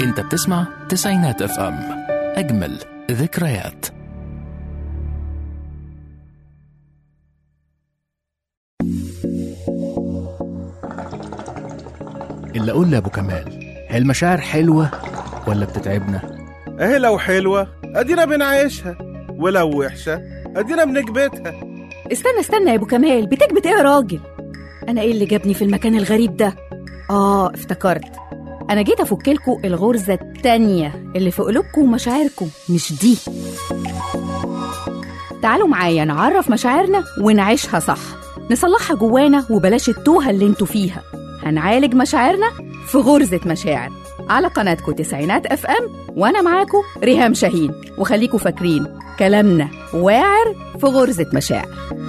انت بتسمع تسعينات اف ام اجمل ذكريات اللي اقول لابو كمال هي المشاعر حلوه ولا بتتعبنا اهي لو حلوة ادينا بنعيشها ولو وحشة ادينا بنكبتها استنى استنى يا ابو كمال بتكبت ايه يا راجل انا ايه اللي جابني في المكان الغريب ده اه افتكرت انا جيت افكلكوا الغرزه التانية اللي في قلوبكم ومشاعركم مش دي تعالوا معايا نعرف مشاعرنا ونعيشها صح نصلحها جوانا وبلاش التوهه اللي انتوا فيها هنعالج مشاعرنا في غرزه مشاعر على قناتكم تسعينات اف ام وانا معاكم ريهام شاهين وخليكوا فاكرين كلامنا واعر في غرزه مشاعر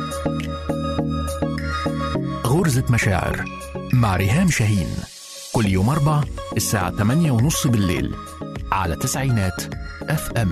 غرزة مشاعر مع ريهام شاهين كل يوم أربع الساعة 8 ونص بالليل على تسعينات اف ام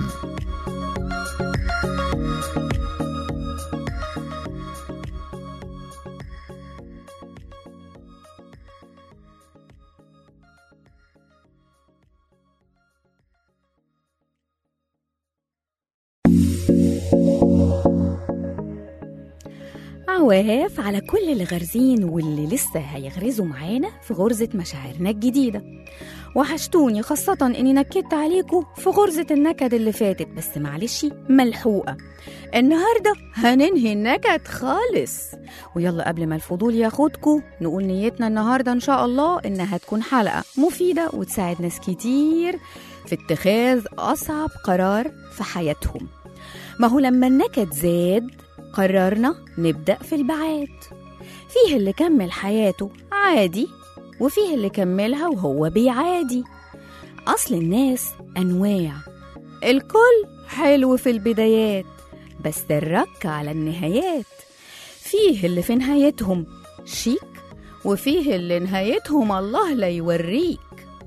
عواف على كل اللي غارزين واللي لسه هيغرزوا معانا في غرزة مشاعرنا الجديدة وحشتوني خاصة إني نكدت عليكم في غرزة النكد اللي فاتت بس معلش ملحوقة النهاردة هننهي النكد خالص ويلا قبل ما الفضول ياخدكم نقول نيتنا النهاردة إن شاء الله إنها تكون حلقة مفيدة وتساعد ناس كتير في اتخاذ أصعب قرار في حياتهم ما هو لما النكد زاد قررنا نبدأ في البعاد فيه اللي كمل حياته عادي وفيه اللي كملها وهو بيعادي أصل الناس أنواع الكل حلو في البدايات بس الرك على النهايات فيه اللي في نهايتهم شيك وفيه اللي نهايتهم الله لا يوريك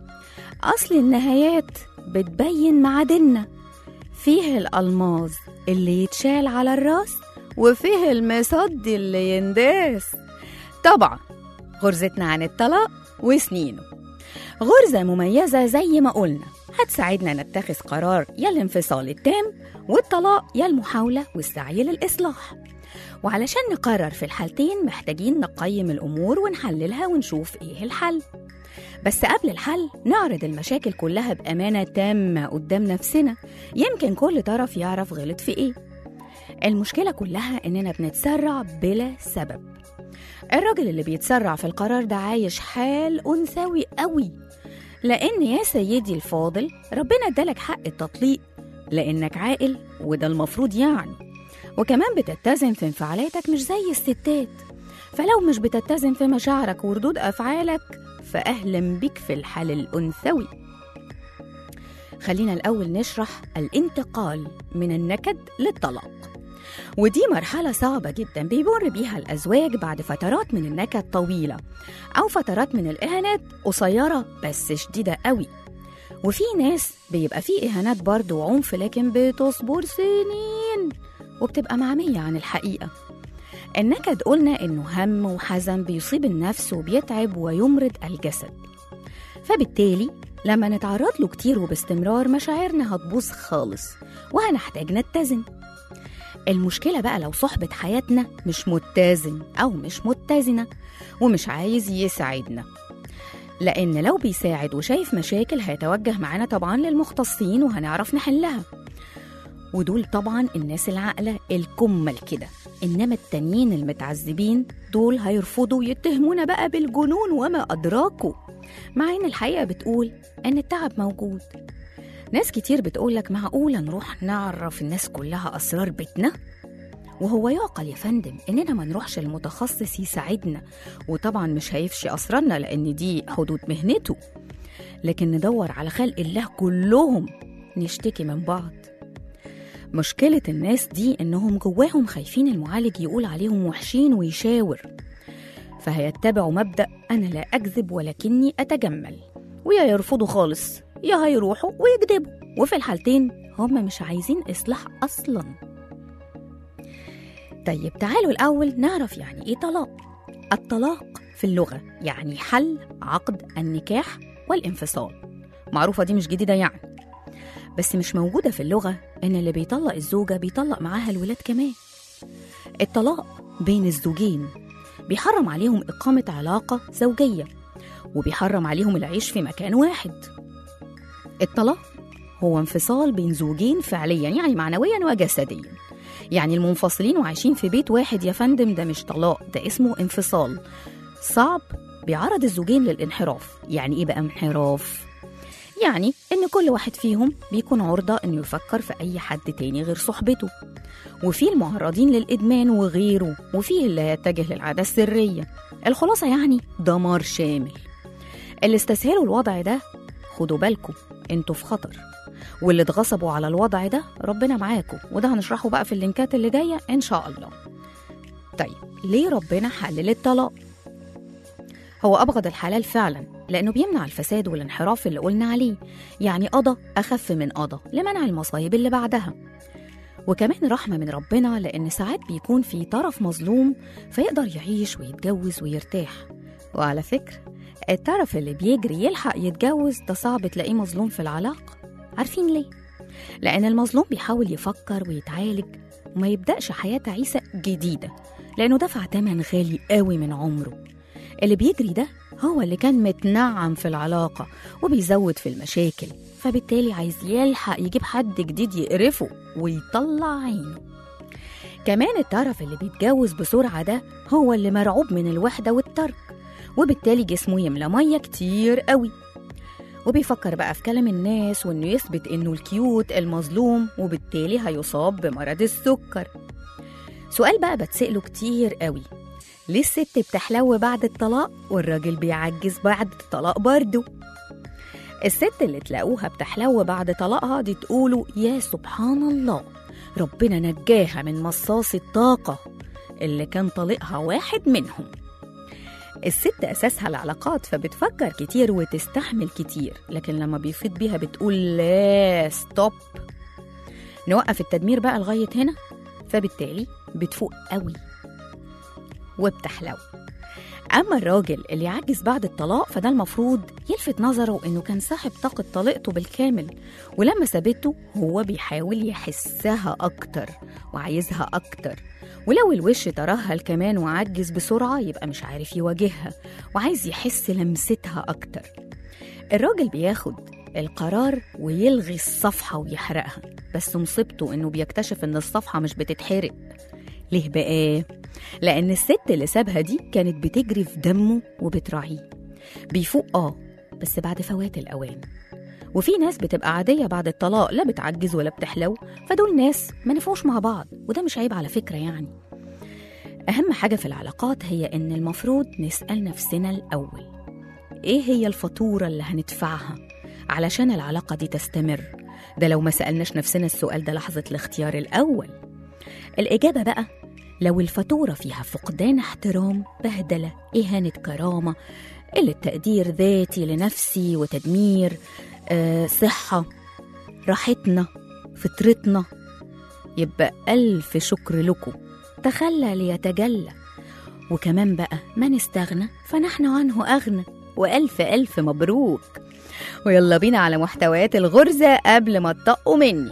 أصل النهايات بتبين معادننا فيه الألماظ اللي يتشال على الراس وفيه المصد اللي ينداس طبعا غرزتنا عن الطلاق وسنينه غرزة مميزة زي ما قلنا هتساعدنا نتخذ قرار يا الانفصال التام والطلاق يا المحاولة والسعي للإصلاح وعلشان نقرر في الحالتين محتاجين نقيم الأمور ونحللها ونشوف إيه الحل بس قبل الحل نعرض المشاكل كلها بأمانة تامة قدام نفسنا يمكن كل طرف يعرف غلط في إيه المشكلة كلها إننا بنتسرع بلا سبب الراجل اللي بيتسرع في القرار ده عايش حال أنثوي قوي لأن يا سيدي الفاضل ربنا ادالك حق التطليق لأنك عاقل وده المفروض يعني وكمان بتتزن في انفعالاتك مش زي الستات فلو مش بتتزن في مشاعرك وردود أفعالك فأهلا بك في الحال الأنثوي خلينا الأول نشرح الانتقال من النكد للطلاق ودي مرحلة صعبة جدا بيمر بيها الأزواج بعد فترات من النكد طويلة أو فترات من الإهانات قصيرة بس شديدة قوي وفي ناس بيبقى فيه إهانات برضه وعنف لكن بتصبر سنين وبتبقى معمية عن الحقيقة النكد قلنا إنه هم وحزن بيصيب النفس وبيتعب ويمرض الجسد فبالتالي لما نتعرض له كتير وباستمرار مشاعرنا هتبوظ خالص وهنحتاج نتزن المشكلة بقى لو صحبة حياتنا مش متزن أو مش متزنة ومش عايز يساعدنا لأن لو بيساعد وشايف مشاكل هيتوجه معانا طبعا للمختصين وهنعرف نحلها ودول طبعا الناس العاقلة الكمل كده إنما التانيين المتعذبين دول هيرفضوا يتهمونا بقى بالجنون وما أدراكوا مع إن الحقيقة بتقول إن التعب موجود ناس كتير بتقولك معقولة نروح نعرف الناس كلها أسرار بيتنا وهو يعقل يا فندم إننا ما نروحش لمتخصص يساعدنا وطبعا مش هيفشي أسرارنا لأن دي حدود مهنته لكن ندور على خلق الله كلهم نشتكي من بعض مشكلة الناس دي إنهم جواهم خايفين المعالج يقول عليهم وحشين ويشاور فهيتبعوا مبدأ أنا لا أكذب ولكني أتجمل ويا يرفضوا خالص يا هيروحوا ويكذبوا وفي الحالتين هم مش عايزين إصلاح أصلا طيب تعالوا الأول نعرف يعني إيه طلاق الطلاق في اللغة يعني حل عقد النكاح والانفصال معروفة دي مش جديدة يعني بس مش موجودة في اللغة إن اللي بيطلق الزوجة بيطلق معاها الولاد كمان الطلاق بين الزوجين بيحرم عليهم إقامة علاقة زوجية وبيحرم عليهم العيش في مكان واحد الطلاق هو انفصال بين زوجين فعليا يعني معنويا وجسديا يعني المنفصلين وعايشين في بيت واحد يا فندم ده مش طلاق ده اسمه انفصال صعب بيعرض الزوجين للانحراف يعني ايه بقى انحراف يعني ان كل واحد فيهم بيكون عرضة انه يفكر في اي حد تاني غير صحبته وفي المعرضين للادمان وغيره وفيه اللي يتجه للعادة السرية الخلاصة يعني دمار شامل اللي استسهلوا الوضع ده خدوا بالكم انتوا في خطر واللي اتغصبوا على الوضع ده ربنا معاكم وده هنشرحه بقى في اللينكات اللي جاية إن شاء الله طيب ليه ربنا حلل الطلاق؟ هو أبغض الحلال فعلا لأنه بيمنع الفساد والانحراف اللي قلنا عليه يعني قضى أخف من قضى لمنع المصايب اللي بعدها وكمان رحمة من ربنا لأن ساعات بيكون في طرف مظلوم فيقدر يعيش ويتجوز ويرتاح وعلى فكرة الطرف اللي بيجري يلحق يتجوز ده صعب تلاقيه مظلوم في العلاقة عارفين ليه؟ لأن المظلوم بيحاول يفكر ويتعالج وما يبدأش حياة تعيسة جديدة لأنه دفع تمن غالي قوي من عمره اللي بيجري ده هو اللي كان متنعم في العلاقة وبيزود في المشاكل فبالتالي عايز يلحق يجيب حد جديد يقرفه ويطلع عينه كمان الطرف اللي بيتجوز بسرعة ده هو اللي مرعوب من الوحدة والترك وبالتالي جسمه يملى مية كتير قوي وبيفكر بقى في كلام الناس وإنه يثبت إنه الكيوت المظلوم وبالتالي هيصاب بمرض السكر سؤال بقى بتسأله كتير قوي ليه الست بتحلو بعد الطلاق والراجل بيعجز بعد الطلاق برضه الست اللي تلاقوها بتحلو بعد طلاقها دي تقولوا يا سبحان الله ربنا نجاها من مصاص الطاقة اللي كان طليقها واحد منهم الست أساسها العلاقات فبتفكر كتير وتستحمل كتير لكن لما بيفيض بيها بتقول لا ستوب نوقف التدمير بقى لغاية هنا فبالتالي بتفوق قوي وبتحلو أما الراجل اللي يعجز بعد الطلاق فده المفروض يلفت نظره إنه كان صاحب طاقة طليقته بالكامل ولما سابته هو بيحاول يحسها أكتر وعايزها أكتر ولو الوش ترهل كمان وعجز بسرعة يبقى مش عارف يواجهها وعايز يحس لمستها أكتر الراجل بياخد القرار ويلغي الصفحة ويحرقها بس مصيبته إنه بيكتشف إن الصفحة مش بتتحرق ليه بقى؟ لأن الست اللي سابها دي كانت بتجري في دمه وبتراعيه بيفوق آه بس بعد فوات الأوان وفي ناس بتبقى عادية بعد الطلاق لا بتعجز ولا بتحلو فدول ناس ما نفعوش مع بعض وده مش عيب على فكرة يعني أهم حاجة في العلاقات هي إن المفروض نسأل نفسنا الأول إيه هي الفاتورة اللي هندفعها علشان العلاقة دي تستمر ده لو ما سألناش نفسنا السؤال ده لحظة الاختيار الأول الإجابة بقى لو الفاتورة فيها فقدان احترام بهدلة إهانة كرامة قلة تقدير ذاتي لنفسي وتدمير آه، صحة راحتنا فطرتنا يبقى ألف شكر لكم تخلى ليتجلى وكمان بقى من استغنى فنحن عنه أغنى وألف ألف مبروك ويلا بينا على محتويات الغرزة قبل ما تطقوا مني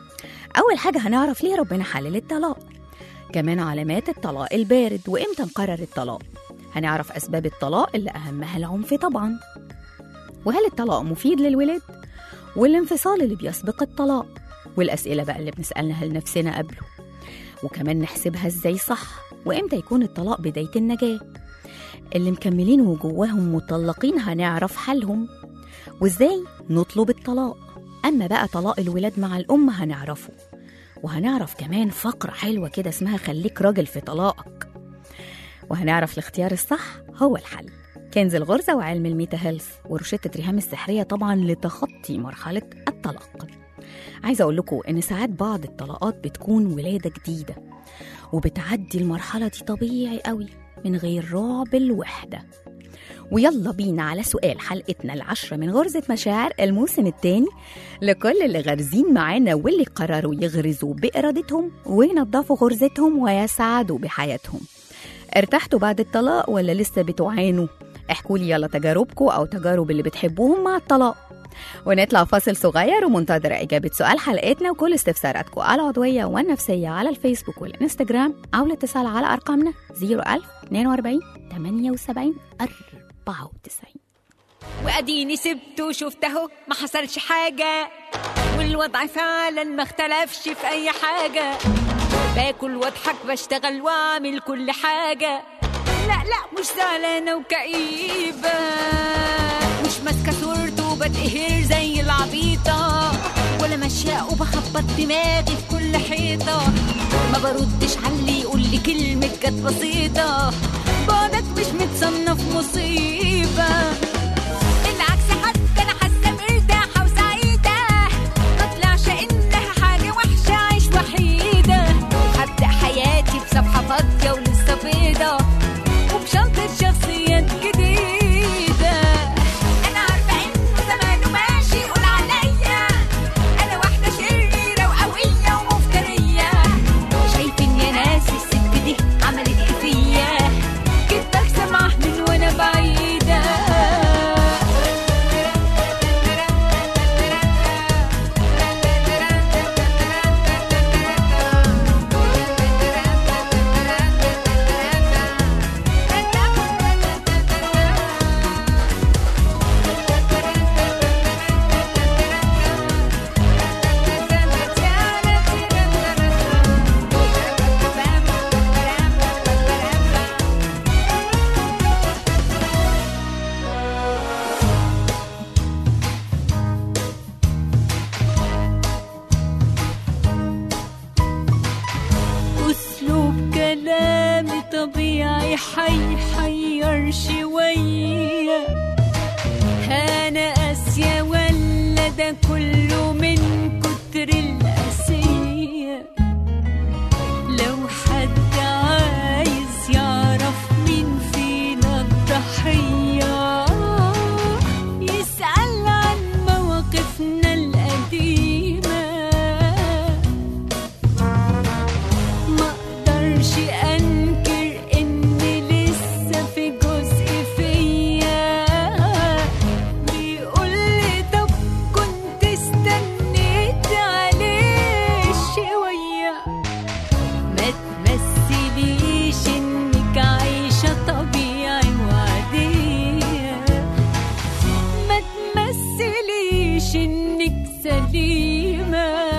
أول حاجة هنعرف ليه ربنا حلل الطلاق كمان علامات الطلاق البارد وإمتى نقرر الطلاق هنعرف أسباب الطلاق اللي أهمها العنف طبعا وهل الطلاق مفيد للولاد والانفصال اللي بيسبق الطلاق والأسئلة بقى اللي بنسألها لنفسنا قبله وكمان نحسبها ازاي صح وامتى يكون الطلاق بداية النجاة اللي مكملين وجواهم مطلقين هنعرف حالهم وازاي نطلب الطلاق أما بقى طلاق الولاد مع الأم هنعرفه وهنعرف كمان فقرة حلوة كده اسمها خليك راجل في طلاقك وهنعرف الاختيار الصح هو الحل كنز الغرزة وعلم الميتا هيلث وروشتة ريهام السحرية طبعا لتخطي مرحلة الطلاق عايزة أقول لكم إن ساعات بعض الطلاقات بتكون ولادة جديدة وبتعدي المرحلة دي طبيعي قوي من غير رعب الوحدة ويلا بينا على سؤال حلقتنا العشرة من غرزة مشاعر الموسم الثاني لكل اللي غارزين معانا واللي قرروا يغرزوا بإرادتهم وينظفوا غرزتهم ويسعدوا بحياتهم ارتحتوا بعد الطلاق ولا لسه بتعانوا؟ احكوا لي يلا تجاربكم أو تجارب اللي بتحبوهم مع الطلاق ونطلع فاصل صغير ومنتظرة إجابة سؤال حلقتنا وكل استفساراتكم العضوية والنفسية على الفيسبوك والإنستجرام أو الاتصال على أرقامنا 01000 42 78 94 واديني سبته وشفت اهو ما حصلش حاجة والوضع فعلا ما اختلفش في اي حاجة باكل واضحك بشتغل واعمل كل حاجة لا لا مش زعلانة وكئيبة مش ماسكة صورته وبتقهر زي العبيطة ولا ماشية وبخبط دماغي في كل حيطة ما بردش على اللي يقول لي كلمة جت بسيطة بعدك مش متصنف مصيبة بالعكس حتى انا حاسه مرتاحه وسعيده ما طلعش انها حاجه وحشه عيش وحيده هبدا حياتي بصفحه فاضيه ولسه بيضه وبشنطه شخصيات جديده انا عارفه انه زمانه ماشي يقول عليا انا واحده شريره وقويه ومفتريه شايفين يا ناس الست دي عملت ايه فيا كنت بكسب من وانا بعيده أسلوب كلامي طبيعي حيحير شوية أنا قاسية ولا ده كله من كتر القاسية لو حد عايز يعرف مين فينا الضحية يسأل عن مواقفنا القديمة ما اقدرش انكر ان لسه في جزء فيا بيقول لي طب كنت استنيت عليه شويه ما تمثليش انك عايشه طبيعي وعاديه ما تمثليش انك سليمة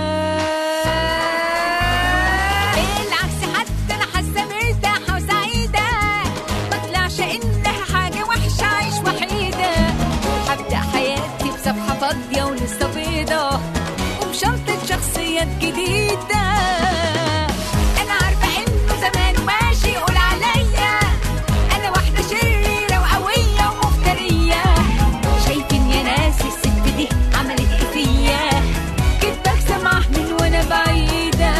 بالعكس حتى انا حاسة مرتاحة وسعيدة ما طلعش انها حاجة وحشة عيش وحيدة هبدأ حياتي بصفحة فاضية ولسه بيضة وبشنطة شخصيات جديدة انا عارفة انه زمانه ماشي يقول عليا انا واحدة شريرة وقوية ومفترية شايفين يا ناس الست دي عملت ايه فيا كنت بكسب من وانا بعيدة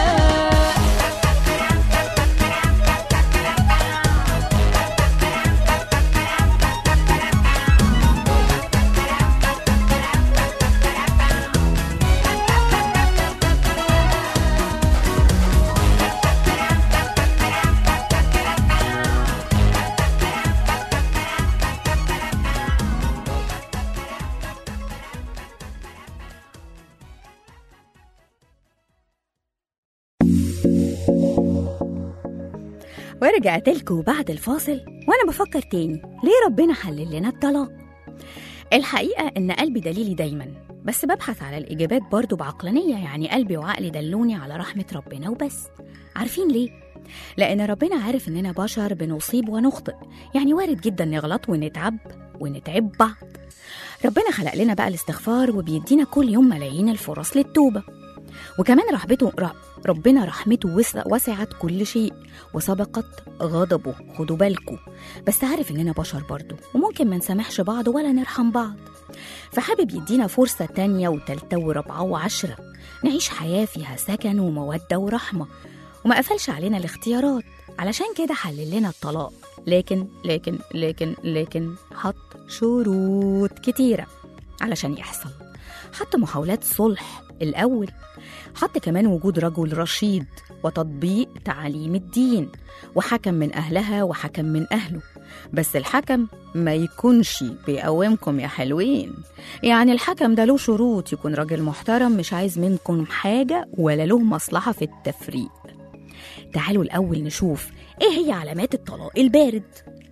ورجعت لكم بعد الفاصل وانا بفكر تاني ليه ربنا حلل لنا الطلاق الحقيقة إن قلبي دليلي دايما بس ببحث على الإجابات برضو بعقلانية يعني قلبي وعقلي دلوني على رحمة ربنا وبس عارفين ليه؟ لأن ربنا عارف إننا بشر بنصيب ونخطئ يعني وارد جدا نغلط ونتعب ونتعب بعض ربنا خلق لنا بقى الاستغفار وبيدينا كل يوم ملايين الفرص للتوبة وكمان رحمته ر- ربنا رحمته وس- وسعت كل شيء وسبقت غضبه خدوا بالكم بس عارف اننا بشر برضه وممكن ما نسامحش بعض ولا نرحم بعض فحابب يدينا فرصة تانية وتالتة ورابعة وعشرة نعيش حياة فيها سكن ومودة ورحمة وما قفلش علينا الاختيارات علشان كده حلل لنا الطلاق لكن لكن لكن لكن حط شروط كتيرة علشان يحصل حط محاولات صلح الأول حط كمان وجود رجل رشيد وتطبيق تعاليم الدين وحكم من أهلها وحكم من أهله بس الحكم ما يكونش بيقومكم يا حلوين يعني الحكم ده له شروط يكون راجل محترم مش عايز منكم حاجة ولا له مصلحة في التفريق تعالوا الأول نشوف إيه هي علامات الطلاق البارد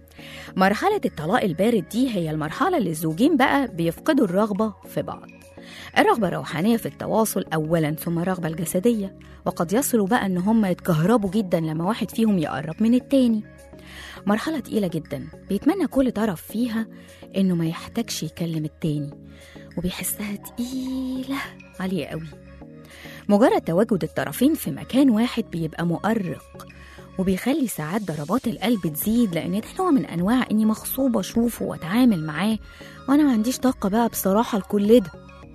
مرحلة الطلاق البارد دي هي المرحلة اللي الزوجين بقى بيفقدوا الرغبة في بعض الرغبة الروحانية في التواصل أولا ثم الرغبة الجسدية وقد يصلوا بقى إن هم يتكهربوا جدا لما واحد فيهم يقرب من التاني مرحلة تقيلة جدا بيتمنى كل طرف فيها إنه ما يحتاجش يكلم التاني وبيحسها تقيلة عالية قوي مجرد تواجد الطرفين في مكان واحد بيبقى مؤرق وبيخلي ساعات ضربات القلب تزيد لأن ده نوع من أنواع إني مغصوبة أشوفه وأتعامل معاه وأنا ما عنديش طاقة بقى بصراحة لكل ده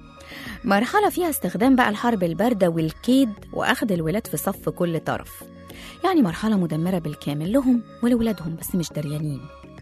مرحلة فيها استخدام بقى الحرب الباردة والكيد وأخذ الولاد في صف كل طرف يعني مرحلة مدمرة بالكامل لهم ولولادهم بس مش دريانين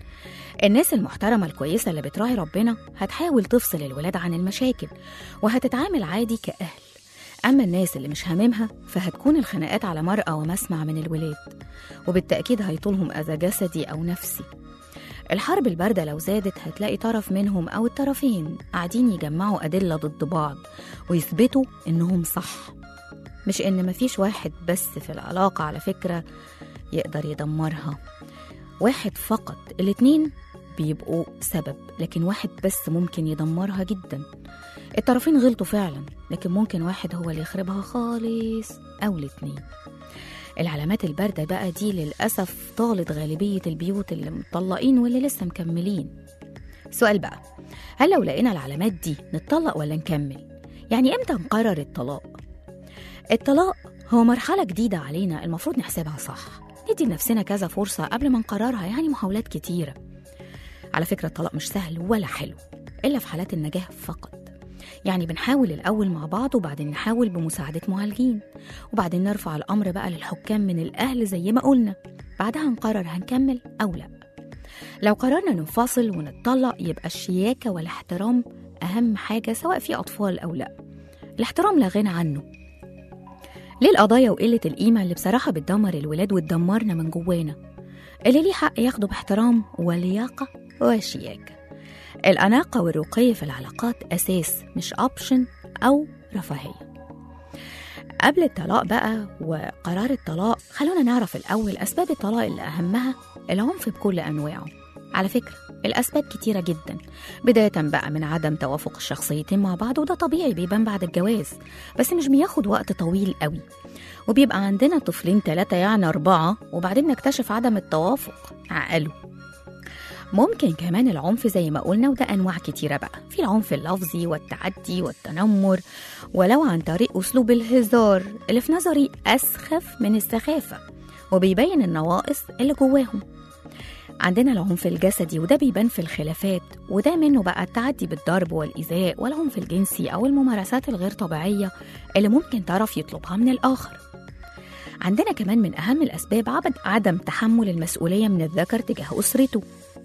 الناس المحترمة الكويسة اللي بتراعي ربنا هتحاول تفصل الولاد عن المشاكل وهتتعامل عادي كأهل أما الناس اللي مش هاممها فهتكون الخناقات على مرأى ومسمع من الولاد وبالتأكيد هيطولهم أذى جسدي أو نفسي الحرب الباردة لو زادت هتلاقي طرف منهم أو الطرفين قاعدين يجمعوا أدلة ضد بعض ويثبتوا إنهم صح مش إن مفيش واحد بس في العلاقة على فكرة يقدر يدمرها واحد فقط الاتنين بيبقوا سبب لكن واحد بس ممكن يدمرها جدا الطرفين غلطوا فعلا لكن ممكن واحد هو اللي يخربها خالص أو الاتنين العلامات الباردة بقى دي للأسف طالت غالبية البيوت اللي مطلقين واللي لسه مكملين سؤال بقى هل لو لقينا العلامات دي نتطلق ولا نكمل؟ يعني امتى نقرر الطلاق؟ الطلاق هو مرحلة جديدة علينا المفروض نحسبها صح ندي لنفسنا كذا فرصة قبل ما نقررها يعني محاولات كتيرة على فكرة الطلاق مش سهل ولا حلو إلا في حالات النجاح فقط يعني بنحاول الأول مع بعض وبعدين نحاول بمساعدة معالجين وبعدين نرفع الأمر بقى للحكام من الأهل زي ما قلنا بعدها نقرر هنكمل أو لأ لو قررنا ننفصل ونتطلق يبقى الشياكة والاحترام أهم حاجة سواء في أطفال أو لأ الاحترام لا غنى عنه ليه القضايا وقلة القيمة اللي بصراحة بتدمر الولاد وتدمرنا من جوانا اللي ليه حق ياخده باحترام ولياقة وشياكة الأناقة والرقي في العلاقات أساس مش أوبشن أو رفاهية قبل الطلاق بقى وقرار الطلاق خلونا نعرف الأول أسباب الطلاق اللي أهمها العنف بكل أنواعه على فكرة الأسباب كتيرة جدا بداية بقى من عدم توافق الشخصيتين مع بعض وده طبيعي بيبان بعد الجواز بس مش بياخد وقت طويل قوي وبيبقى عندنا طفلين ثلاثة يعني أربعة وبعدين نكتشف عدم التوافق عقله ممكن كمان العنف زي ما قلنا وده أنواع كتيرة بقى في العنف اللفظي والتعدي والتنمر ولو عن طريق أسلوب الهزار اللي في نظري أسخف من السخافة وبيبين النواقص اللي جواهم عندنا العنف الجسدي وده بيبان في الخلافات وده منه بقى التعدي بالضرب والإيذاء والعنف الجنسي أو الممارسات الغير طبيعية اللي ممكن طرف يطلبها من الآخر عندنا كمان من أهم الأسباب عبد عدم تحمل المسؤولية من الذكر تجاه أسرته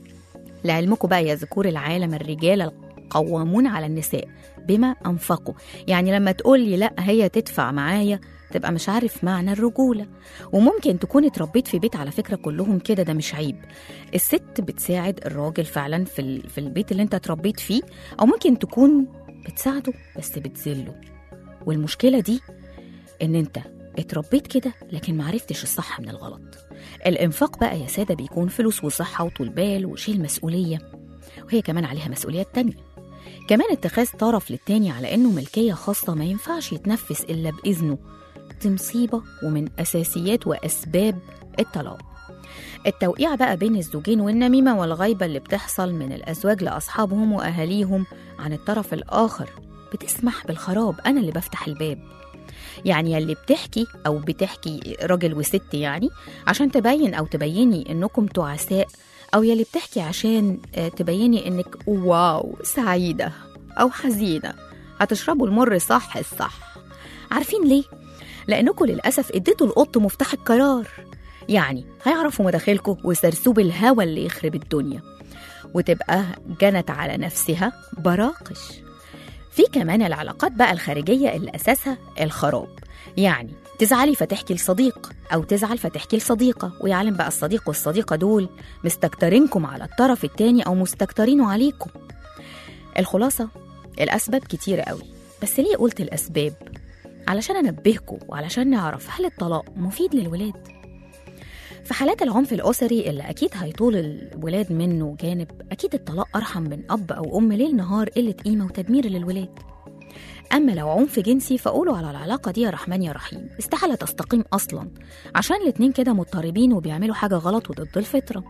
لعلمكم بقى يا ذكور العالم الرجال القوامون على النساء بما أنفقوا يعني لما تقول لي لا هي تدفع معايا تبقى مش عارف معنى الرجولة وممكن تكون اتربيت في بيت على فكرة كلهم كده ده مش عيب الست بتساعد الراجل فعلا في, ال- في البيت اللي انت اتربيت فيه أو ممكن تكون بتساعده بس بتذله والمشكلة دي ان انت اتربيت كده لكن معرفتش الصح من الغلط الانفاق بقى يا سادة بيكون فلوس وصحة وطول بال وشيل مسؤولية وهي كمان عليها مسؤوليات تانية كمان اتخاذ طرف للتاني على انه ملكية خاصة ما ينفعش يتنفس الا بإذنه دي مصيبة ومن أساسيات وأسباب الطلاق التوقيع بقى بين الزوجين والنميمة والغيبة اللي بتحصل من الأزواج لأصحابهم وأهاليهم عن الطرف الآخر بتسمح بالخراب أنا اللي بفتح الباب يعني يلي بتحكي أو بتحكي راجل وست يعني عشان تبين أو تبيني إنكم تعساء أو يلي بتحكي عشان آه، تبيني إنك واو سعيدة أو حزينة هتشربوا المر صح الصح عارفين ليه؟ لأنكم للأسف اديتوا القط مفتاح القرار يعني هيعرفوا مداخلكم وسرسوب الهوى اللي يخرب الدنيا وتبقى جنت على نفسها براقش في كمان العلاقات بقى الخارجية اللي أساسها الخراب يعني تزعلي فتحكي لصديق أو تزعل فتحكي لصديقة ويعلم بقى الصديق والصديقة دول مستكترينكم على الطرف التاني أو مستكترينه عليكم الخلاصة الأسباب كتيرة قوي بس ليه قلت الأسباب؟ علشان أنبهكم وعلشان نعرف هل الطلاق مفيد للولاد؟ في حالات العنف الأسري اللي أكيد هيطول الولاد منه جانب أكيد الطلاق أرحم من أب أو أم ليل نهار قلة قيمة وتدمير للولاد أما لو عنف جنسي فقولوا على العلاقة دي يا رحمن يا رحيم استحالة تستقيم أصلا عشان الاتنين كده مضطربين وبيعملوا حاجة غلط وضد الفطرة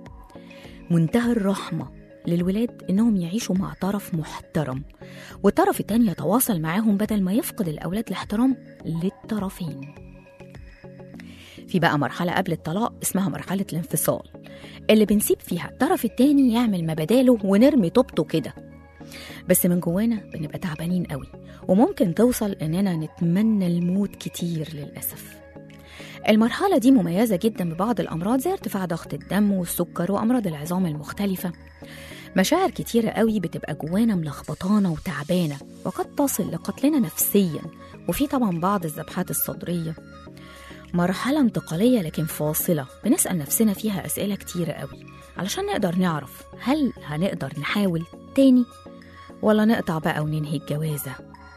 منتهى الرحمة للولاد إنهم يعيشوا مع طرف محترم والطرف التاني يتواصل معاهم بدل ما يفقد الأولاد الاحترام للطرفين في بقى مرحلة قبل الطلاق اسمها مرحلة الانفصال اللي بنسيب فيها الطرف التاني يعمل ما بداله ونرمي طوبته كده بس من جوانا بنبقى تعبانين قوي وممكن توصل اننا نتمنى الموت كتير للاسف المرحلة دي مميزة جدا ببعض الأمراض زي ارتفاع ضغط الدم والسكر وأمراض العظام المختلفة مشاعر كتيرة قوي بتبقى جوانا ملخبطانة وتعبانة وقد تصل لقتلنا نفسيا وفي طبعا بعض الذبحات الصدرية مرحلة انتقالية لكن فاصلة بنسأل نفسنا فيها أسئلة كتيرة قوي علشان نقدر نعرف هل هنقدر نحاول تاني ولا نقطع بقى وننهي الجوازة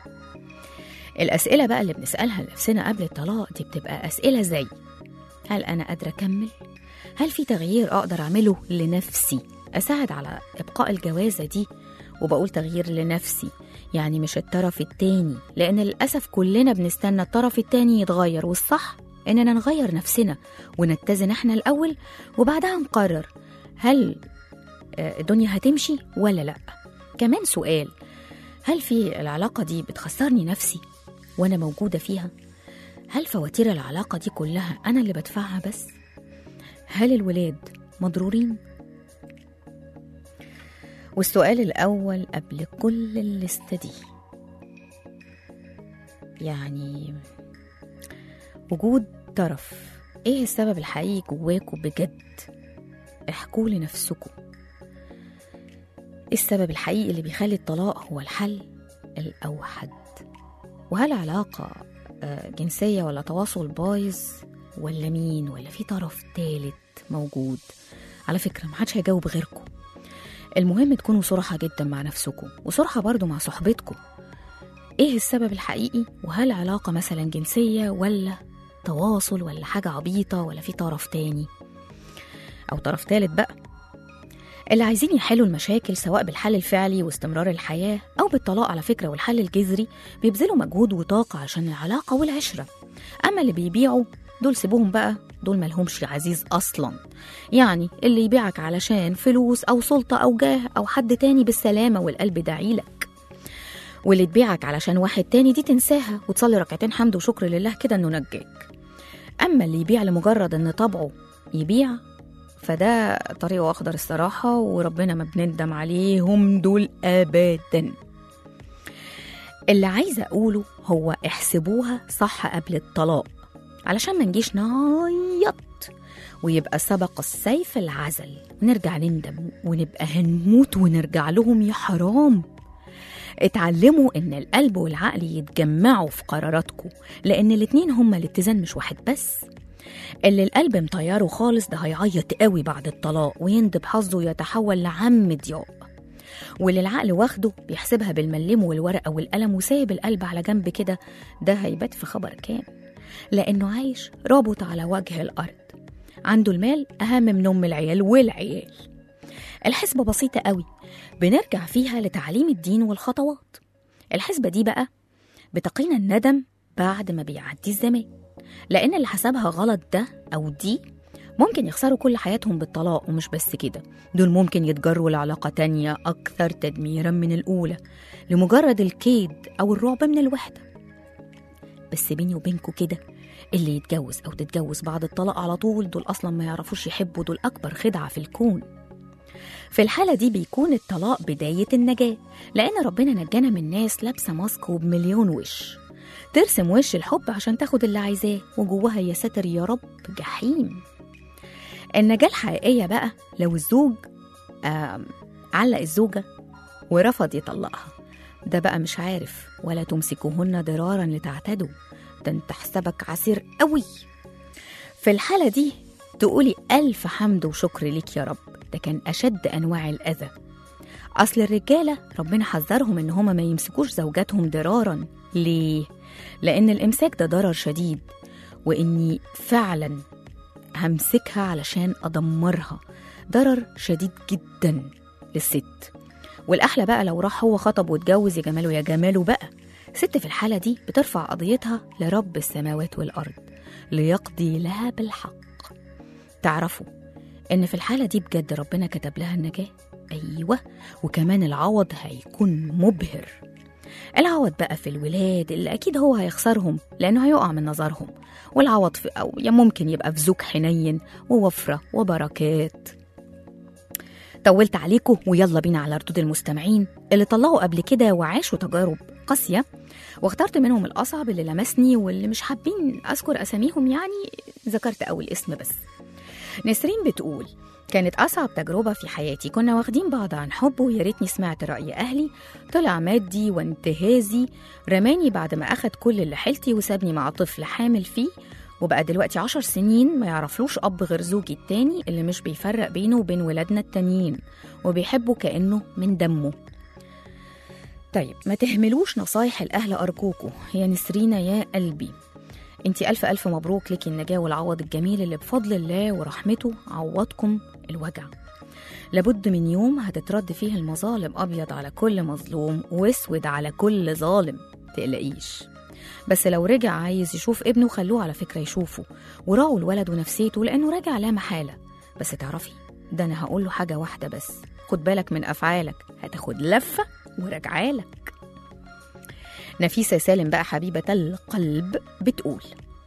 الأسئلة بقى اللي بنسألها لنفسنا قبل الطلاق دي بتبقى أسئلة زي هل أنا قادرة أكمل؟ هل في تغيير أقدر أعمله لنفسي أساعد على إبقاء الجوازة دي وبقول تغيير لنفسي يعني مش الطرف التاني لأن للأسف كلنا بنستنى الطرف التاني يتغير والصح إننا نغير نفسنا ونتزن إحنا الأول وبعدها نقرر هل آه، الدنيا هتمشي ولا لأ كمان سؤال هل في العلاقة دي بتخسرني نفسي وأنا موجودة فيها؟ هل فواتير العلاقة دي كلها أنا اللي بدفعها بس؟ هل الولاد مضرورين؟ والسؤال الأول قبل كل الليستة دي يعني وجود طرف ايه السبب الحقيقي جواكوا بجد احكوا لنفسكم ايه السبب الحقيقي اللي بيخلي الطلاق هو الحل الأوحد وهل علاقة آه، جنسية ولا تواصل بايظ ولا مين ولا في طرف تالت موجود على فكرة محدش هيجاوب غيركم المهم تكونوا صراحة جدا مع نفسكم وصراحة برضو مع صحبتكم ايه السبب الحقيقي وهل علاقة مثلا جنسية ولا تواصل ولا حاجة عبيطة ولا في طرف تاني أو طرف تالت بقى اللي عايزين يحلوا المشاكل سواء بالحل الفعلي واستمرار الحياة أو بالطلاق على فكرة والحل الجذري بيبذلوا مجهود وطاقة عشان العلاقة والعشرة أما اللي بيبيعوا دول سيبوهم بقى دول ملهمش عزيز أصلا يعني اللي يبيعك علشان فلوس أو سلطة أو جاه أو حد تاني بالسلامة والقلب داعيلك واللي تبيعك علشان واحد تاني دي تنساها وتصلي ركعتين حمد وشكر لله كده انه نجاك اما اللي يبيع لمجرد ان طبعه يبيع فده طريقه اخضر الصراحه وربنا ما بنندم عليهم دول ابدا اللي عايزه اقوله هو احسبوها صح قبل الطلاق علشان ما نجيش نعيط ويبقى سبق السيف العزل ونرجع نندم ونبقى هنموت ونرجع لهم يا حرام اتعلموا ان القلب والعقل يتجمعوا في قراراتكم لان الاتنين هما الاتزان مش واحد بس اللي القلب مطيره خالص ده هيعيط قوي بعد الطلاق ويندب حظه ويتحول لعم ضياء واللي العقل واخده بيحسبها بالملم والورقة والقلم وسايب القلب على جنب كده ده هيبات في خبر كان لأنه عايش رابط على وجه الأرض عنده المال أهم من أم العيال والعيال الحسبة بسيطة قوي بنرجع فيها لتعليم الدين والخطوات الحسبة دي بقى بتقينا الندم بعد ما بيعدي الزمان لأن اللي حسبها غلط ده أو دي ممكن يخسروا كل حياتهم بالطلاق ومش بس كده دول ممكن يتجروا لعلاقة تانية أكثر تدميرا من الأولى لمجرد الكيد أو الرعب من الوحدة بس بيني وبينكوا كده اللي يتجوز أو تتجوز بعد الطلاق على طول دول أصلا ما يعرفوش يحبوا دول أكبر خدعة في الكون في الحالة دي بيكون الطلاق بداية النجاة لأن ربنا نجانا من ناس لابسة ماسك وبمليون وش ترسم وش الحب عشان تاخد اللي عايزاه وجواها يا ساتر يا رب جحيم النجاة الحقيقية بقى لو الزوج آم، علق الزوجة ورفض يطلقها ده بقى مش عارف ولا تمسكوهن ضرارا لتعتدوا ده انت حسابك عسير قوي في الحالة دي تقولي ألف حمد وشكر ليك يا رب ده كان أشد أنواع الأذى أصل الرجالة ربنا حذرهم إن هما ما يمسكوش زوجاتهم ضرارا ليه؟ لأن الإمساك ده ضرر شديد وإني فعلا همسكها علشان أدمرها ضرر شديد جدا للست والأحلى بقى لو راح هو خطب واتجوز يا جماله يا جماله بقى ست في الحالة دي بترفع قضيتها لرب السماوات والأرض ليقضي لها بالحق تعرفوا إن في الحالة دي بجد ربنا كتب لها النجاة أيوة وكمان العوض هيكون مبهر العوض بقى في الولاد اللي أكيد هو هيخسرهم لأنه هيقع من نظرهم والعوض في أو يا ممكن يبقى في زوج حنين ووفرة وبركات طولت عليكم ويلا بينا على ردود المستمعين اللي طلعوا قبل كده وعاشوا تجارب قاسية واخترت منهم الأصعب اللي لمسني واللي مش حابين أذكر أساميهم يعني ذكرت أول اسم بس نسرين بتقول كانت أصعب تجربة في حياتي كنا واخدين بعض عن حب ويا ريتني سمعت رأي أهلي طلع مادي وانتهازي رماني بعد ما أخد كل اللي حيلتي وسابني مع طفل حامل فيه وبقى دلوقتي عشر سنين ما يعرفلوش أب غير زوجي التاني اللي مش بيفرق بينه وبين ولادنا التانيين وبيحبه كأنه من دمه طيب ما تهملوش نصايح الأهل أرجوكوا يا نسرينا يا قلبي انتي ألف ألف مبروك لك النجاة والعوض الجميل اللي بفضل الله ورحمته عوضكم الوجع لابد من يوم هتترد فيه المظالم أبيض على كل مظلوم واسود على كل ظالم تقلقيش بس لو رجع عايز يشوف ابنه خلوه على فكرة يشوفه وراعوا الولد ونفسيته لأنه راجع لا محالة بس تعرفي ده أنا هقول له حاجة واحدة بس خد بالك من أفعالك هتاخد لفة وراجعالك نفيسة سالم بقى حبيبة القلب بتقول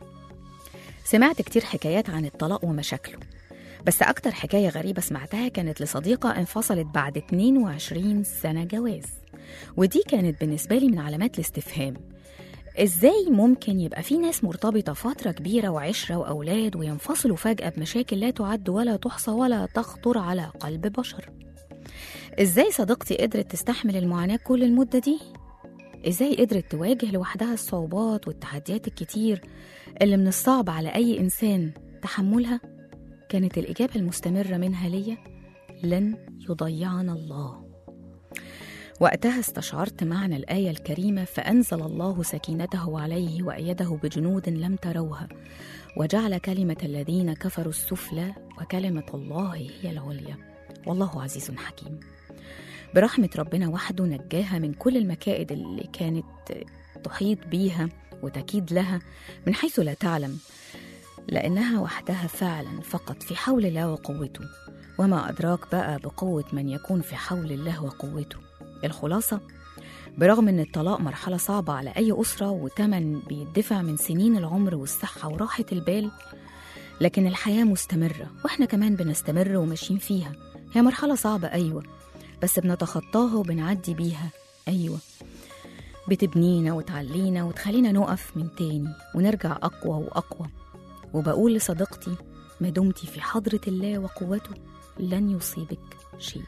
سمعت كتير حكايات عن الطلاق ومشاكله بس أكتر حكاية غريبة سمعتها كانت لصديقة انفصلت بعد 22 سنة جواز ودي كانت بالنسبة لي من علامات الاستفهام ازاي ممكن يبقى في ناس مرتبطة فترة كبيرة وعشرة وأولاد وينفصلوا فجأة بمشاكل لا تعد ولا تحصى ولا تخطر على قلب بشر ازاي صديقتي قدرت تستحمل المعاناة كل المدة دي؟ ازاي قدرت تواجه لوحدها الصعوبات والتحديات الكتير اللي من الصعب على أي إنسان تحملها؟ كانت الإجابة المستمرة منها ليا لن يضيعنا الله وقتها استشعرت معنى الآية الكريمة فأنزل الله سكينته عليه وأيده بجنود لم تروها وجعل كلمة الذين كفروا السفلى وكلمة الله هي العليا والله عزيز حكيم برحمة ربنا وحده نجاها من كل المكائد اللي كانت تحيط بيها وتكيد لها من حيث لا تعلم لأنها وحدها فعلا فقط في حول الله وقوته وما أدراك بقى بقوة من يكون في حول الله وقوته الخلاصة برغم ان الطلاق مرحلة صعبة على أي أسرة وتمن بيدفع من سنين العمر والصحة وراحة البال لكن الحياة مستمرة وإحنا كمان بنستمر وماشيين فيها هي مرحلة صعبة أيوة بس بنتخطاها وبنعدي بيها أيوة بتبنينا وتعلينا وتخلينا نقف من تاني ونرجع أقوى وأقوى وبقول لصديقتي ما دمتي في حضرة الله وقوته لن يصيبك شيء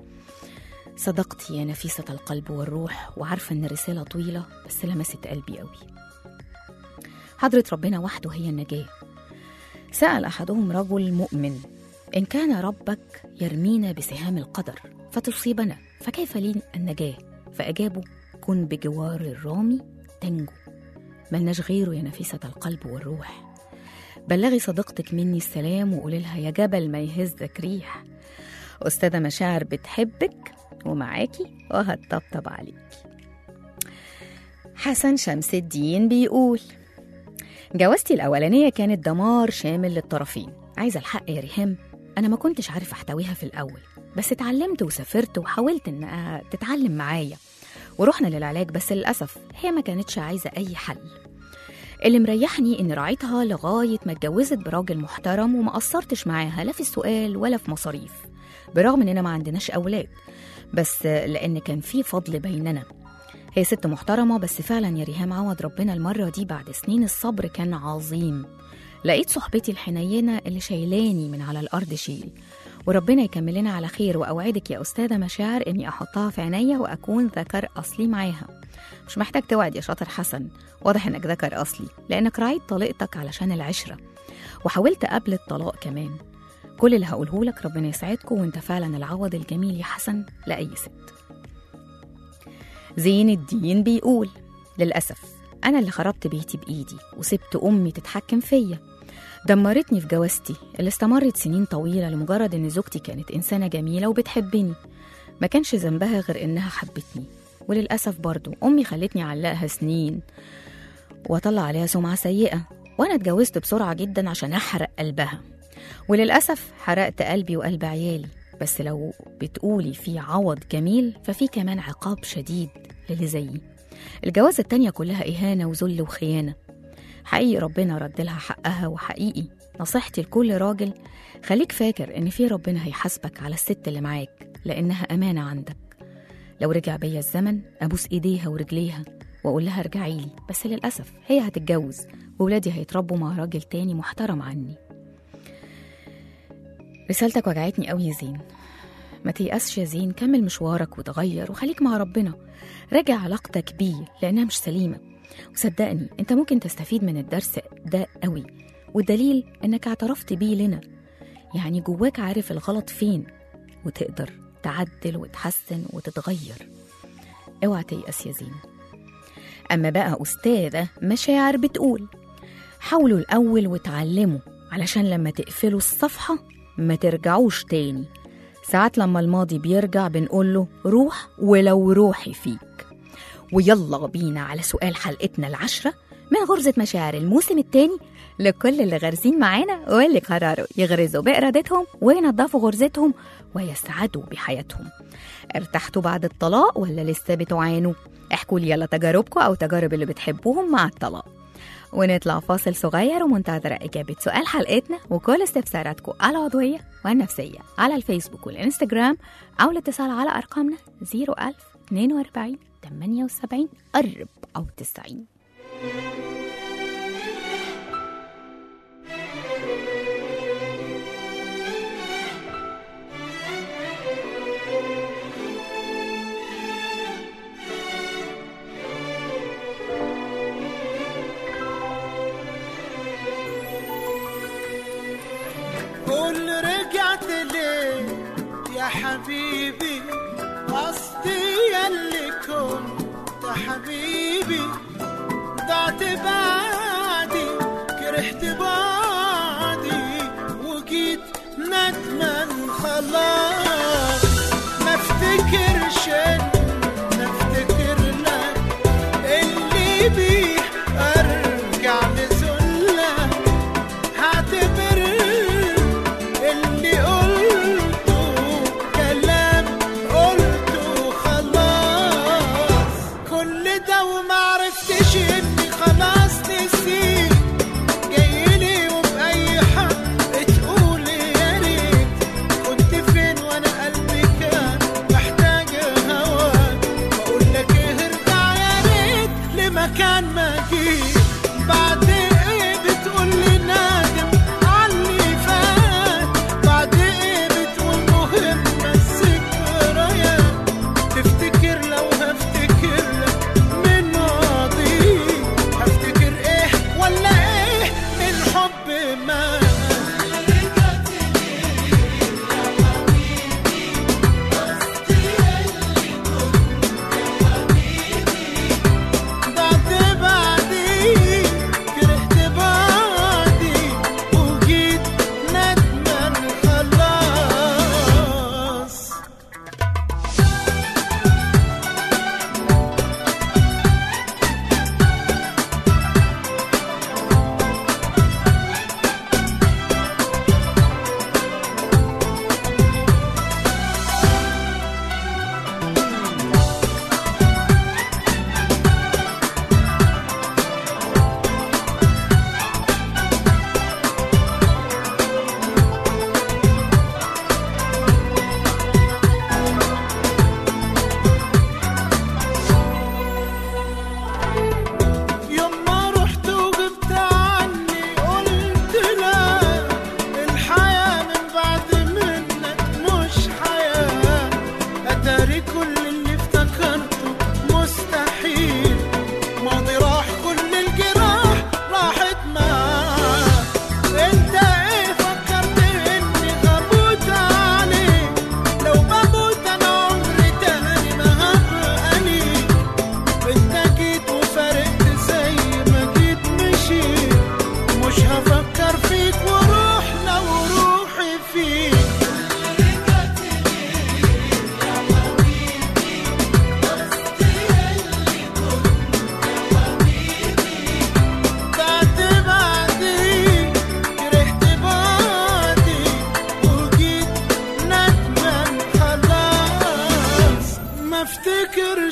صدقتي يا نفيسة القلب والروح وعارفة إن الرسالة طويلة بس لمست قلبي قوي حضرة ربنا وحده هي النجاة سأل أحدهم رجل مؤمن إن كان ربك يرمينا بسهام القدر فتصيبنا فكيف لي النجاة فأجابوا كن بجوار الرامي تنجو ملناش غيره يا نفيسة القلب والروح بلغي صديقتك مني السلام وقولي لها يا جبل ما يهزك ريح أستاذة مشاعر بتحبك ومعاكي وهتطبطب عليكي حسن شمس الدين بيقول جوازتي الأولانية كانت دمار شامل للطرفين عايزة الحق يا ريهام أنا ما كنتش عارفة أحتويها في الأول بس اتعلمت وسافرت وحاولت إنها تتعلم معايا ورحنا للعلاج بس للأسف هي ما كانتش عايزة أي حل اللي مريحني إن راعيتها لغاية ما اتجوزت براجل محترم وما قصرتش معاها لا في السؤال ولا في مصاريف برغم إننا ما عندناش أولاد بس لأن كان في فضل بيننا هي ست محترمة بس فعلا يا ريهام عوض ربنا المرة دي بعد سنين الصبر كان عظيم لقيت صحبتي الحنينة اللي شايلاني من على الأرض شيل وربنا يكملنا على خير وأوعدك يا أستاذة مشاعر إني أحطها في عينيا وأكون ذكر أصلي معاها مش محتاج توعد يا شاطر حسن واضح إنك ذكر أصلي لأنك راعيت طليقتك علشان العشرة وحاولت قبل الطلاق كمان كل اللي هقوله لك ربنا يسعدكم وانت فعلا العوض الجميل يا حسن لأي ست زين الدين بيقول للأسف أنا اللي خربت بيتي بإيدي وسبت أمي تتحكم فيا دمرتني في جوازتي اللي استمرت سنين طويلة لمجرد إن زوجتي كانت إنسانة جميلة وبتحبني ما كانش ذنبها غير إنها حبتني وللأسف برضو أمي خلتني أعلقها سنين وأطلع عليها سمعة سيئة وأنا اتجوزت بسرعة جدا عشان أحرق قلبها وللأسف حرقت قلبي وقلب عيالي بس لو بتقولي في عوض جميل ففي كمان عقاب شديد للي زيي الجوازة التانية كلها إهانة وذل وخيانة حقيقي ربنا رد لها حقها وحقيقي نصيحتي لكل راجل خليك فاكر إن في ربنا هيحاسبك على الست اللي معاك لأنها أمانة عندك لو رجع بيا الزمن أبوس إيديها ورجليها وأقول لها ارجعي لي بس للأسف هي هتتجوز وولادي هيتربوا مع راجل تاني محترم عني رسالتك وجعتني قوي يا زين ما تيأسش يا زين كمل مشوارك وتغير وخليك مع ربنا راجع علاقتك بيه لأنها مش سليمة وصدقني انت ممكن تستفيد من الدرس ده قوي والدليل انك اعترفت بيه لنا يعني جواك عارف الغلط فين وتقدر تعدل وتحسن وتتغير اوعى تيأس يا زين أما بقى أستاذة مشاعر بتقول حاولوا الأول وتعلموا علشان لما تقفلوا الصفحة ما ترجعوش تاني ساعات لما الماضي بيرجع بنقوله روح ولو روحي فيك ويلا بينا على سؤال حلقتنا العشرة من غرزة مشاعر الموسم الثاني لكل اللي غارزين معانا واللي قرروا يغرزوا بإرادتهم وينظفوا غرزتهم ويسعدوا بحياتهم ارتحتوا بعد الطلاق ولا لسه بتعانوا احكوا لي يلا تجاربكم أو تجارب اللي بتحبوهم مع الطلاق ونطلع فاصل صغير ومنتظرة إجابة سؤال حلقتنا وكل استفساراتكم العضوية والنفسية على الفيسبوك والإنستجرام أو الاتصال على أرقامنا 01000 42 78 قرب أو 90 قول رجعت ليه يا حبيبي قصدي ياللي كنت حبيبي ضعت بعدي كرهت بعدي وجيت ندمان خلاص ما افتكرش إن افتكر لك اللي بيه ارجع لذلك هعتبر اللي قلته كلام قلته خلاص كل ده ومعرفتش اني خلاص نسيت جايلي وبأي حق تقولي يا ريت كنت فين وانا قلبي كان محتاج هوا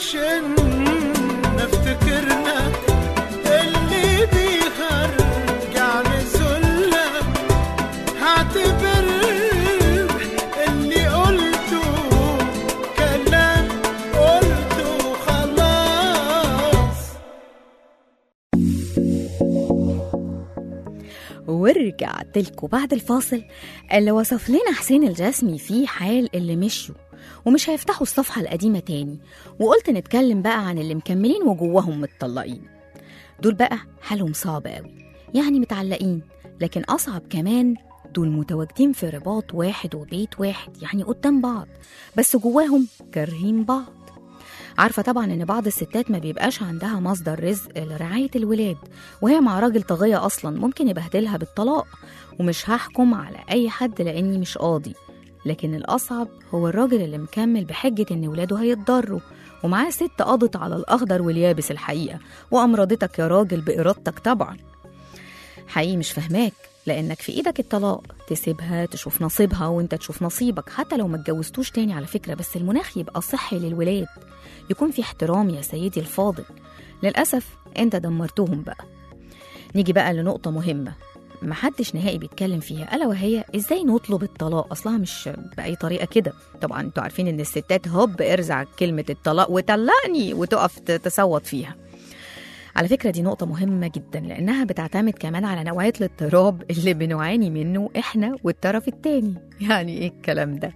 تقولش ان افتكرنا اللي بيها رجع لذلك هعتبر اللي قلته كلام قلته خلاص ورجعت لكم بعد الفاصل اللي وصف لنا حسين الجسمي فيه حال اللي مشوا ومش هيفتحوا الصفحة القديمة تاني وقلت نتكلم بقى عن اللي مكملين وجواهم متطلقين دول بقى حالهم صعب قوي يعني متعلقين لكن أصعب كمان دول متواجدين في رباط واحد وبيت واحد يعني قدام بعض بس جواهم كارهين بعض عارفة طبعا إن بعض الستات ما بيبقاش عندها مصدر رزق لرعاية الولاد وهي مع راجل طاغية أصلا ممكن يبهدلها بالطلاق ومش هحكم على أي حد لأني مش قاضي لكن الأصعب هو الراجل اللي مكمل بحجة إن ولاده هيتضروا ومعاه ست قضت على الأخضر واليابس الحقيقة وأمرضتك يا راجل بإرادتك طبعا حقيقي مش فاهماك لأنك في إيدك الطلاق تسيبها تشوف نصيبها وانت تشوف نصيبك حتى لو ما اتجوزتوش تاني على فكرة بس المناخ يبقى صحي للولاد يكون في احترام يا سيدي الفاضل للأسف انت دمرتهم بقى نيجي بقى لنقطة مهمة محدش نهائي بيتكلم فيها ألا وهي إزاي نطلب الطلاق أصلها مش بأي طريقة كده طبعا انتوا عارفين إن الستات هوب ارزع كلمة الطلاق وطلقني وتقف ت- تصوت فيها على فكرة دي نقطة مهمة جدا لأنها بتعتمد كمان على نوعية الاضطراب اللي بنعاني منه إحنا والطرف التاني يعني إيه الكلام ده؟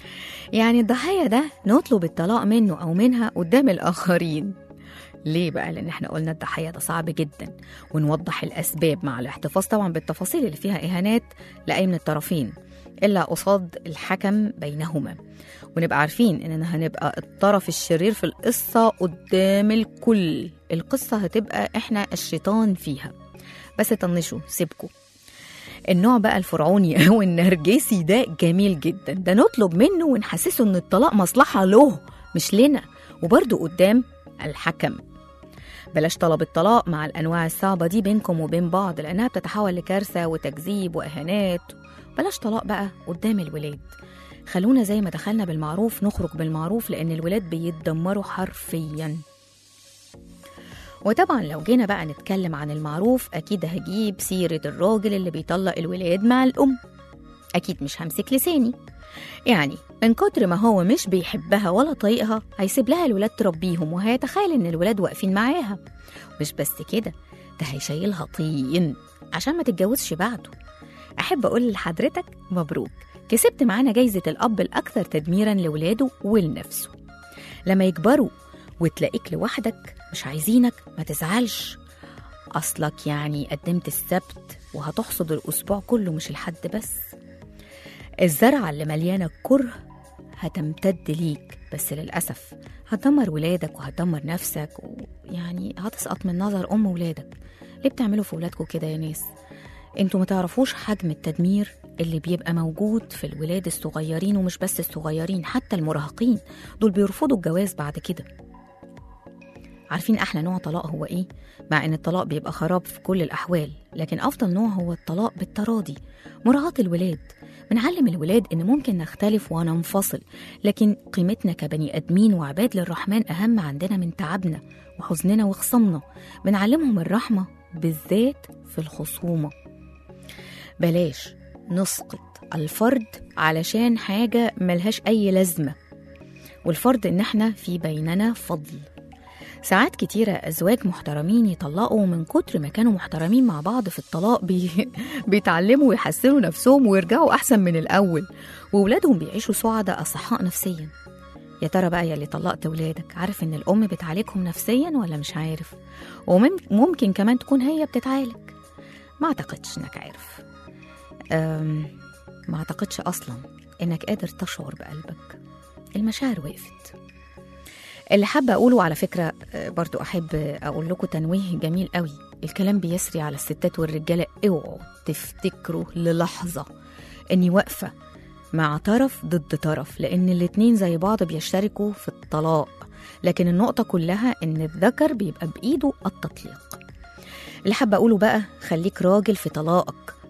يعني الضحية ده نطلب الطلاق منه أو منها قدام الآخرين ليه بقى؟ لأن احنا قلنا الضحية ده صعب جدا ونوضح الأسباب مع الاحتفاظ طبعا بالتفاصيل اللي فيها إهانات لأي من الطرفين إلا قصاد الحكم بينهما ونبقى عارفين إننا هنبقى الطرف الشرير في القصة قدام الكل القصة هتبقى إحنا الشيطان فيها بس طنشوا سيبكوا النوع بقى الفرعوني أو النرجسي ده جميل جدا ده نطلب منه ونحسسه إن الطلاق مصلحة له مش لنا وبرضه قدام الحكم بلاش طلب الطلاق مع الأنواع الصعبة دي بينكم وبين بعض لأنها بتتحول لكارثة وتكذيب وإهانات بلاش طلاق بقى قدام الولاد خلونا زي ما دخلنا بالمعروف نخرج بالمعروف لأن الولاد بيتدمروا حرفيا وطبعا لو جينا بقى نتكلم عن المعروف أكيد هجيب سيرة الراجل اللي بيطلق الولاد مع الأم أكيد مش همسك لساني يعني من كتر ما هو مش بيحبها ولا طايقها هيسيب لها الولاد تربيهم وهيتخيل ان الولاد واقفين معاها مش بس كده ده هيشيلها طين عشان ما تتجوزش بعده احب اقول لحضرتك مبروك كسبت معانا جايزة الأب الأكثر تدميرا لولاده ولنفسه لما يكبروا وتلاقيك لوحدك مش عايزينك ما تزعلش أصلك يعني قدمت السبت وهتحصد الأسبوع كله مش الحد بس الزرعة اللي مليانة كره هتمتد ليك بس للأسف هتدمر ولادك وهتدمر نفسك ويعني هتسقط من نظر أم ولادك ليه بتعملوا في ولادكم كده يا ناس انتوا ما تعرفوش حجم التدمير اللي بيبقى موجود في الولاد الصغيرين ومش بس الصغيرين حتى المراهقين دول بيرفضوا الجواز بعد كده عارفين احلى نوع طلاق هو ايه مع ان الطلاق بيبقى خراب في كل الاحوال لكن افضل نوع هو الطلاق بالتراضي مراعاة الولاد بنعلم الولاد ان ممكن نختلف وننفصل لكن قيمتنا كبني ادمين وعباد للرحمن اهم عندنا من تعبنا وحزننا وخصمنا بنعلمهم الرحمه بالذات في الخصومه بلاش نسقط الفرد علشان حاجه ملهاش اي لازمه والفرد ان احنا في بيننا فضل ساعات كتيرة أزواج محترمين يطلقوا من كتر ما كانوا محترمين مع بعض في الطلاق بي... بيتعلموا ويحسنوا نفسهم ويرجعوا أحسن من الأول وولادهم بيعيشوا سعداء أصحاء نفسيا يا ترى بقى يا اللي طلقت ولادك عارف إن الأم بتعالجهم نفسيا ولا مش عارف وممكن كمان تكون هي بتتعالج ما أعتقدش إنك عارف أم... ما أعتقدش أصلا إنك قادر تشعر بقلبك المشاعر وقفت اللي حابة أقوله على فكرة برضو أحب أقول لكم تنويه جميل قوي الكلام بيسري على الستات والرجالة اوعوا تفتكروا للحظة إني واقفة مع طرف ضد طرف لأن الاتنين زي بعض بيشتركوا في الطلاق لكن النقطة كلها إن الذكر بيبقى بإيده التطليق اللي حابة أقوله بقى خليك راجل في طلاقك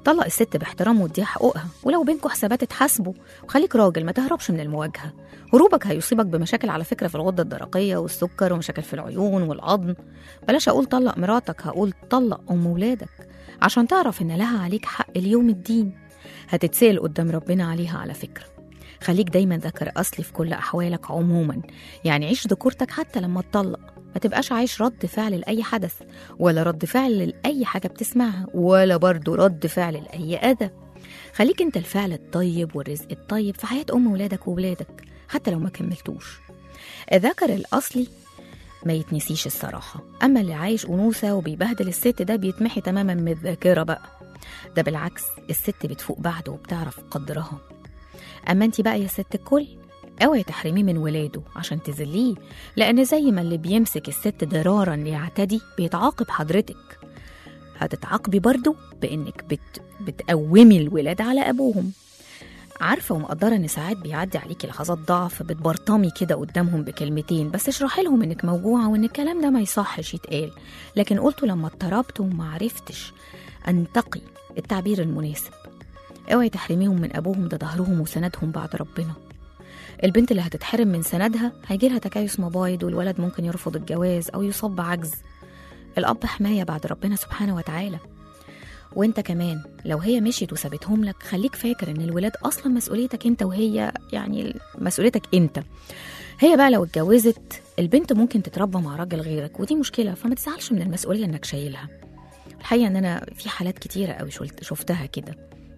طلق الست باحترام واديها حقوقها ولو بينكوا حسابات اتحاسبوا وخليك راجل ما تهربش من المواجهة هروبك هيصيبك بمشاكل على فكرة في الغدة الدرقية والسكر ومشاكل في العيون والعظم بلاش أقول طلق مراتك هقول طلق أم ولادك عشان تعرف إن لها عليك حق اليوم الدين هتتسأل قدام ربنا عليها على فكرة خليك دايما ذكر أصلي في كل أحوالك عموما يعني عيش ذكورتك حتى لما تطلق ما تبقاش عايش رد فعل لأي حدث ولا رد فعل لأي حاجة بتسمعها ولا برضه رد فعل لأي أذى خليك انت الفعل الطيب والرزق الطيب في حياة أم ولادك وولادك حتى لو ما كملتوش الذكر الأصلي ما يتنسيش الصراحة أما اللي عايش أنوثة وبيبهدل الست ده بيتمحي تماما من الذاكرة بقى ده بالعكس الست بتفوق بعده وبتعرف قدرها أما انت بقى يا ست الكل اوعي تحرميه من ولاده عشان تذليه لأن زي ما اللي بيمسك الست ضرارا ليعتدي بيتعاقب حضرتك هتتعاقبي برضو بإنك بت... بتقومي الولاد على أبوهم عارفة ومقدرة إن ساعات بيعدي عليكي لحظات ضعف بتبرطمي كده قدامهم بكلمتين بس اشرحي لهم إنك موجوعة وإن الكلام ده ما يصحش يتقال لكن قلته لما اضطربت وما عرفتش أنتقي التعبير المناسب اوعي تحرميهم من أبوهم ده ظهرهم وسندهم بعد ربنا البنت اللي هتتحرم من سندها هيجيلها تكيس مبايض والولد ممكن يرفض الجواز أو يصاب بعجز الأب حماية بعد ربنا سبحانه وتعالى وانت كمان لو هي مشيت وسابتهم لك خليك فاكر ان الولاد اصلا مسؤوليتك انت وهي يعني مسؤوليتك انت هي بقى لو اتجوزت البنت ممكن تتربى مع راجل غيرك ودي مشكله فما تزعلش من المسؤوليه انك شايلها الحقيقه ان انا في حالات كتيره قوي شلت- شفتها كده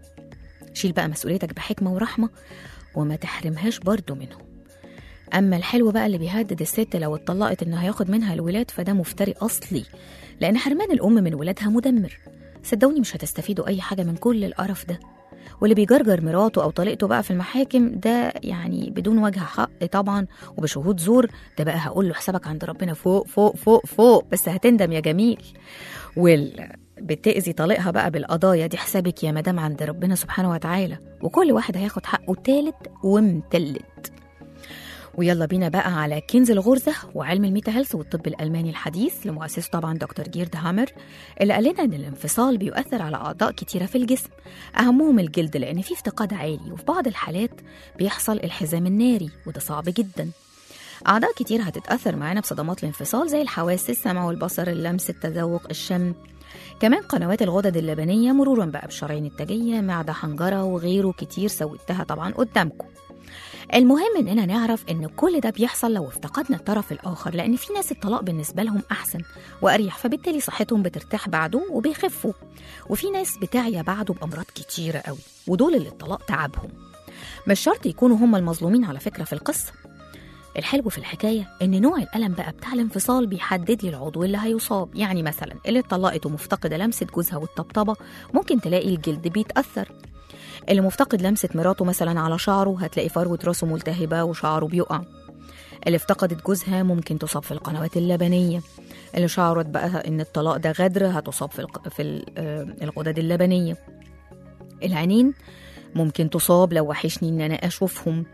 شيل بقى مسؤوليتك بحكمه ورحمه وما تحرمهاش برضو منهم اما الحلو بقى اللي بيهدد الست لو اتطلقت انه هياخد منها الولاد فده مفتري اصلي لان حرمان الام من ولادها مدمر صدقوني مش هتستفيدوا اي حاجه من كل القرف ده واللي بيجرجر مراته او طليقته بقى في المحاكم ده يعني بدون وجه حق طبعا وبشهود زور ده بقى هقول له حسابك عند ربنا فوق فوق فوق فوق بس هتندم يا جميل وال بتأذي طليقها بقى بالقضايا دي حسابك يا مدام عند ربنا سبحانه وتعالى وكل واحد هياخد حقه تالت ومتلت ويلا بينا بقى على كنز الغرزة وعلم الميتا هيلث والطب الألماني الحديث لمؤسسه طبعا دكتور جيرد هامر اللي قال لنا إن الانفصال بيؤثر على أعضاء كتيرة في الجسم أهمهم الجلد لأن فيه افتقاد عالي وفي بعض الحالات بيحصل الحزام الناري وده صعب جدا أعضاء كتير هتتأثر معانا بصدمات الانفصال زي الحواس السمع والبصر اللمس التذوق الشم كمان قنوات الغدد اللبنية مرورا بقى بشرايين التاجية معدة حنجرة وغيره كتير سويتها طبعا قدامكم المهم اننا نعرف ان كل ده بيحصل لو افتقدنا الطرف الاخر لان في ناس الطلاق بالنسبه لهم احسن واريح فبالتالي صحتهم بترتاح بعده وبيخفوا وفي ناس بتعيا بعده بامراض كتيره قوي ودول اللي الطلاق تعبهم مش شرط يكونوا هم المظلومين على فكره في القصه الحلو في الحكايه ان نوع الالم بقى بتاع الانفصال بيحدد لي العضو اللي هيصاب يعني مثلا اللي اتطلقت ومفتقده لمسه جوزها والطبطبه ممكن تلاقي الجلد بيتاثر اللي مفتقد لمسة مراته مثلا على شعره هتلاقي فروة راسه ملتهبة وشعره بيقع اللي افتقدت جوزها ممكن تصاب في القنوات اللبنية اللي شعرت بقى ان الطلاق ده غدر هتصاب في الق... في ال- آه، الغدد اللبنية العينين ممكن تصاب لو وحشني ان انا اشوفهم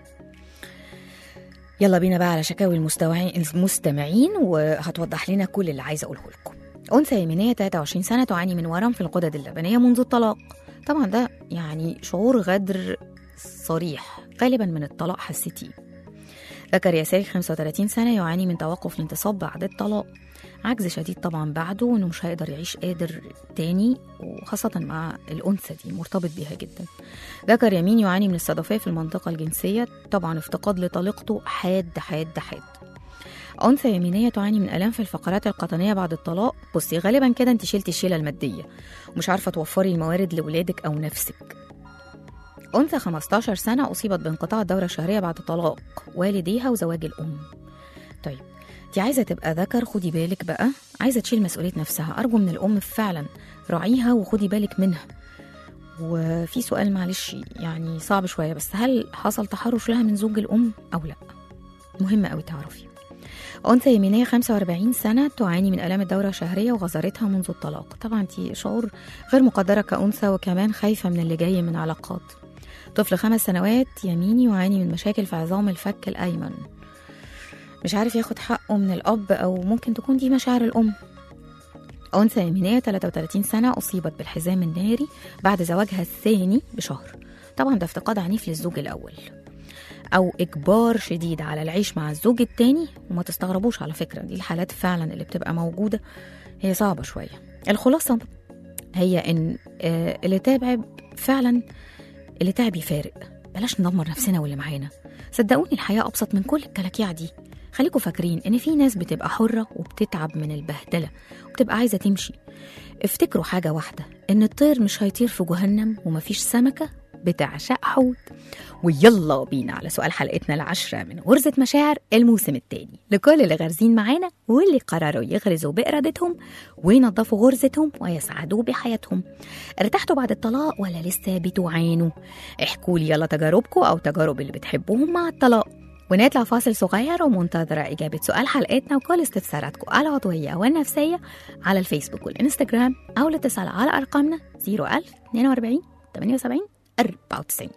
يلا بينا بقى على شكاوي المستوعين المستمعين وهتوضح لنا كل اللي عايزه اقوله لكم انثى يمينيه 23 سنه تعاني من ورم في الغدد اللبنيه منذ الطلاق طبعا ده يعني شعور غدر صريح غالبا من الطلاق حسيتيه ذكر يساري 35 سنة يعاني من توقف الانتصاب بعد الطلاق عجز شديد طبعا بعده وانه مش هيقدر يعيش قادر تاني وخاصة مع الأنثى دي مرتبط بيها جدا ذكر يمين يعاني من الصدفية في المنطقة الجنسية طبعا افتقاد لطليقته حاد حاد حاد أنثى يمينية تعاني من آلام في الفقرات القطنية بعد الطلاق بصي غالبا كده انت شلتي الشيلة المادية ومش عارفة توفري الموارد لولادك أو نفسك أنثى 15 سنة أصيبت بانقطاع الدورة الشهرية بعد طلاق والديها وزواج الأم طيب دي عايزة تبقى ذكر خدي بالك بقى عايزة تشيل مسؤولية نفسها أرجو من الأم فعلا راعيها وخدي بالك منها وفي سؤال معلش يعني صعب شوية بس هل حصل تحرش لها من زوج الأم أو لا مهم أوي تعرفي أنثى يمينية 45 سنة تعاني من آلام الدورة الشهرية وغزرتها منذ الطلاق طبعا دي شعور غير مقدرة كأنثى وكمان خايفة من اللي جاي من علاقات طفل خمس سنوات يميني يعاني من مشاكل في عظام الفك الأيمن مش عارف ياخد حقه من الأب أو ممكن تكون دي مشاعر الأم أنثى يمينية 33 سنة أصيبت بالحزام الناري بعد زواجها الثاني بشهر طبعا ده افتقاد عنيف للزوج الأول أو إجبار شديد على العيش مع الزوج التاني وما تستغربوش على فكرة دي الحالات فعلا اللي بتبقى موجودة هي صعبة شوية الخلاصة هي إن آه، اللي تعب فعلا اللي تعب يفارق بلاش ندمر نفسنا واللي معانا صدقوني الحياة أبسط من كل الكلاكيع دي خليكوا فاكرين إن في ناس بتبقى حرة وبتتعب من البهدلة وبتبقى عايزة تمشي افتكروا حاجة واحدة إن الطير مش هيطير في جهنم ومفيش سمكة بتعشق حوت ويلا بينا على سؤال حلقتنا العشرة من غرزة مشاعر الموسم الثاني لكل اللي غارزين معانا واللي قرروا يغرزوا بإرادتهم وينظفوا غرزتهم ويسعدوا بحياتهم ارتحتوا بعد الطلاق ولا لسه بتعانوا احكوا لي يلا تجاربكم أو تجارب اللي بتحبوهم مع الطلاق ونطلع فاصل صغير ومنتظرة إجابة سؤال حلقتنا وكل استفساراتكم العضوية والنفسية على الفيسبوك والإنستجرام أو الاتصال على أرقامنا 01000 42 78 94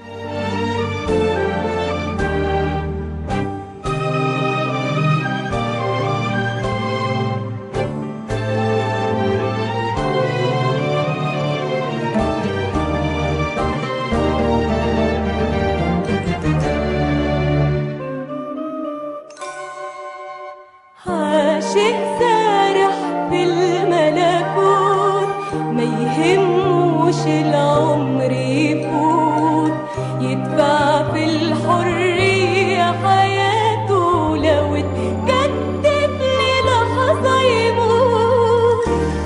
عاشق سارح في الملكوت ما يهموش العمر يفوت يدفع في الحرية حياته لو اتكتف للحظة يموت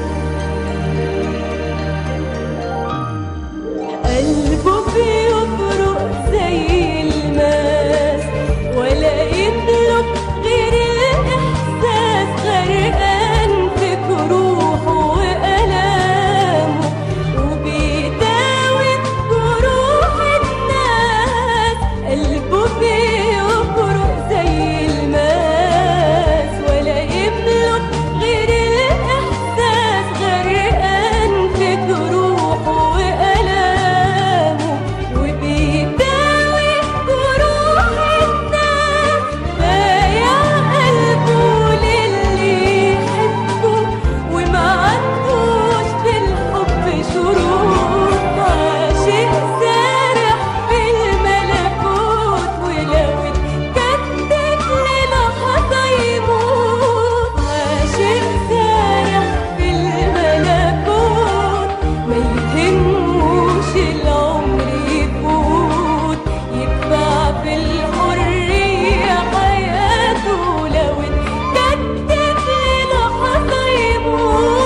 قلبه بيفرق زي الماس ولا يملك غير الإحساس غرقان في جروحه وألامه وبيداوي جروح الناس قلبه بيفرق زي الماس ولا يملك غير الإحساس غرقان في جروحه وألامه وبيداوي جروح الناس بايع قلبه للي يحبه وما عندوش بالحب شروط عاشق سارح في الملكوت ولو اتكتف للحظة يموت عاشق سارح في الملكوت ما يهموش العمر يفوت يدفع في الحرية حياته لو اتكتف للحظة يموت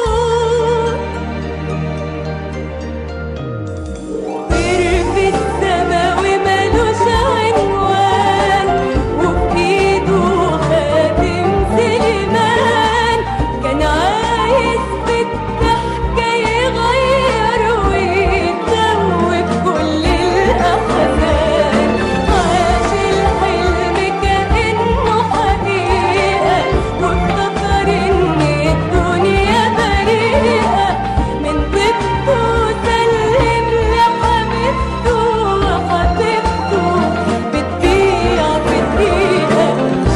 طير في السما ومالوش عنوان وبإيده خاتم سليمان كان عايز بالضحكة يغير ويتوب كل الأحزان عاش الحلم كأنه حقيقة وافتكر إن الدنيا بريئة من طيبته سلم لحبيبته وحبيبته بتضيع في دقيقة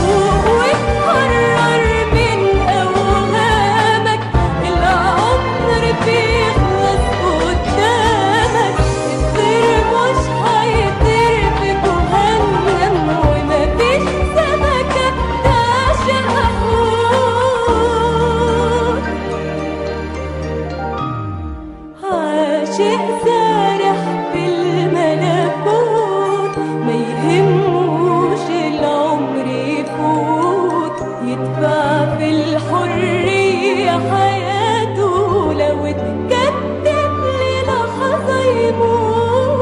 وتقرر من أوهامك العمر بيخلص قدامك الطير مش هيطير في جهنم ومفيش سمكة بتعشق حوت عاشق سارح في الملكوت ما يهموش العمر يفوت يدفع في الحرية حياته لو اتكتف للحظة يموت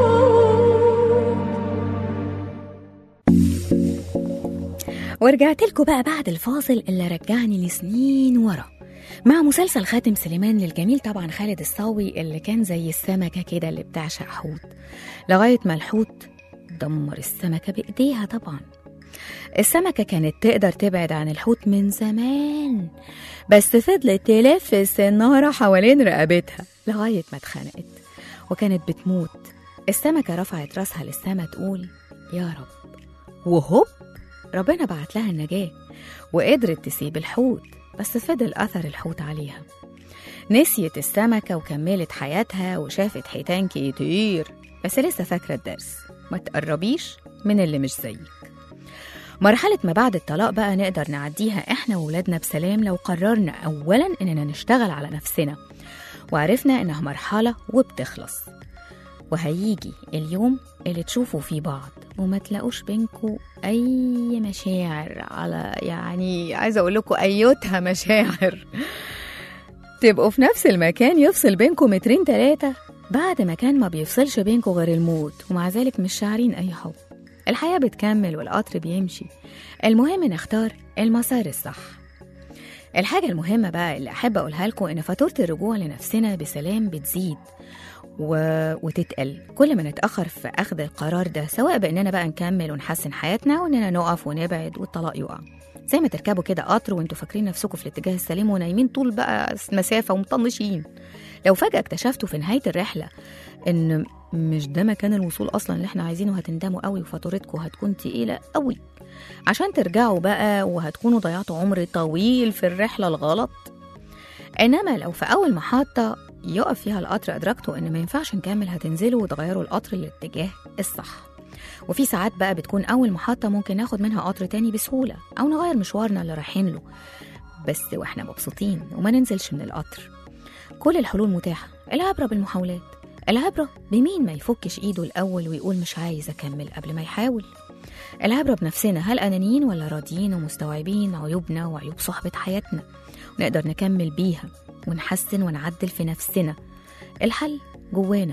ورجعت لكم بقى بعد الفاصل اللي رجعني لسنين ورا مع مسلسل خاتم سليمان للجميل طبعا خالد الصاوي اللي كان زي السمكة كده اللي بتعشق حوت لغاية ما الحوت دمر السمكة بإيديها طبعا السمكة كانت تقدر تبعد عن الحوت من زمان بس فضلت تلف السنارة حوالين رقبتها لغاية ما اتخنقت وكانت بتموت السمكة رفعت راسها للسما تقول يا رب وهوب ربنا بعت لها النجاة وقدرت تسيب الحوت بس فضل أثر الحوت عليها نسيت السمكة وكملت حياتها وشافت حيتان كتير بس لسه فاكرة الدرس ما تقربيش من اللي مش زيك مرحلة ما بعد الطلاق بقى نقدر نعديها احنا وولادنا بسلام لو قررنا أولا إننا نشتغل على نفسنا وعرفنا إنها مرحلة وبتخلص وهيجي اليوم اللي تشوفوا فيه بعض وما تلاقوش بينكوا أي مشاعر على يعني عايزة أقول لكم أيوتها مشاعر تبقوا في نفس المكان يفصل بينكم مترين تلاتة بعد ما كان ما بيفصلش بينكوا غير الموت ومع ذلك مش شاعرين أي حب الحياة بتكمل والقطر بيمشي المهم نختار المسار الصح الحاجة المهمة بقى اللي أحب أقولها لكم إن فاتورة الرجوع لنفسنا بسلام بتزيد و... وتتقل كل ما نتأخر في أخذ القرار ده سواء بإننا بقى نكمل ونحسن حياتنا وإننا نقف ونبعد والطلاق يقع زي ما تركبوا كده قطر وانتوا فاكرين نفسكم في الاتجاه السليم ونايمين طول بقى مسافة ومطنشين لو فجأة اكتشفتوا في نهاية الرحلة إن مش ده مكان الوصول أصلا اللي احنا عايزينه هتندموا قوي وفاتورتكم هتكون تقيلة قوي عشان ترجعوا بقى وهتكونوا ضيعتوا عمر طويل في الرحلة الغلط إنما لو في أول محطة يقف فيها القطر أدركتوا إن ما ينفعش نكمل هتنزلوا وتغيروا القطر للاتجاه الصح وفي ساعات بقى بتكون أول محطة ممكن ناخد منها قطر تاني بسهولة أو نغير مشوارنا اللي رايحين له بس واحنا مبسوطين وما ننزلش من القطر كل الحلول متاحة العبرة بالمحاولات العبرة بمين ما يفكش إيده الأول ويقول مش عايز أكمل قبل ما يحاول العبرة بنفسنا هل أنانيين ولا راضيين ومستوعبين عيوبنا وعيوب صحبة حياتنا ونقدر نكمل بيها ونحسن ونعدل في نفسنا الحل جوانا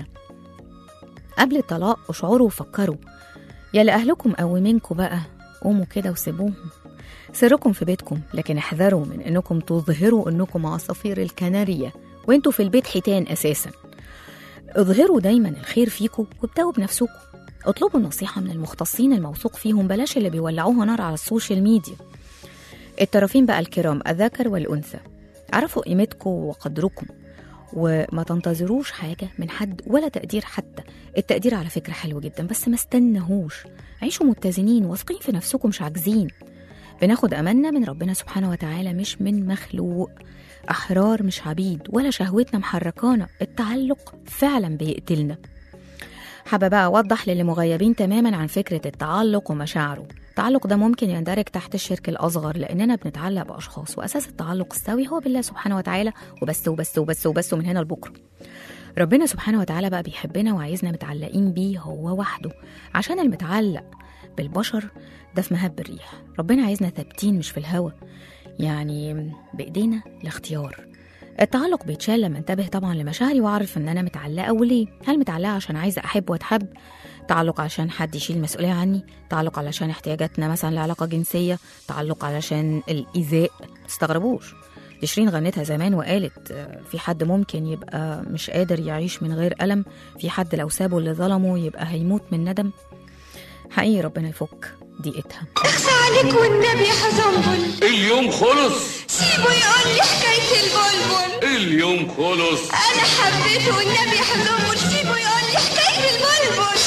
قبل الطلاق اشعروا وفكروا يا لأهلكم قومينكم بقى قوموا كده وسيبوهم سركم في بيتكم لكن احذروا من انكم تظهروا انكم عصافير الكنارية وانتوا في البيت حيتان اساسا اظهروا دايما الخير فيكم وابدأوا بنفسكم اطلبوا النصيحة من المختصين الموثوق فيهم بلاش اللي بيولعوها نار على السوشيال ميديا الطرفين بقى الكرام الذكر والأنثى عرفوا قيمتكم وقدركم وما تنتظروش حاجة من حد ولا تقدير حتى التقدير على فكرة حلو جدا بس ما استنهوش عيشوا متزنين واثقين في نفسكم مش عاجزين بناخد أماننا من ربنا سبحانه وتعالى مش من مخلوق أحرار مش عبيد ولا شهوتنا محركانا التعلق فعلا بيقتلنا حابة بقى أوضح للي مغيبين تماما عن فكرة التعلق ومشاعره التعلق ده ممكن يندرج تحت الشرك الأصغر لأننا بنتعلق بأشخاص وأساس التعلق السوي هو بالله سبحانه وتعالى وبس وبس وبس وبس ومن هنا لبكرة ربنا سبحانه وتعالى بقى بيحبنا وعايزنا متعلقين بيه هو وحده عشان المتعلق بالبشر ده في مهب الريح ربنا عايزنا ثابتين مش في الهوا يعني بإيدينا الاختيار التعلق بيتشال لما انتبه طبعا لمشاعري واعرف ان انا متعلقه وليه هل متعلقه عشان عايزه احب واتحب تعلق عشان حد يشيل المسؤوليه عني تعلق علشان احتياجاتنا مثلا لعلاقه جنسيه تعلق علشان الايذاء تستغربوش دي شيرين غنتها زمان وقالت آه، في حد ممكن يبقى مش قادر يعيش من غير ألم في حد لو سابه اللي ظلمه يبقى هيموت من ندم حقيقي ربنا يفك ضيقتها اخفى عليك والنبي يا حزنبل اليوم خلص سيبه يقول لي حكاية البلبل اليوم خلص أنا حبيته والنبي يا حزنبل سيبه يقول لي حكاية البلبل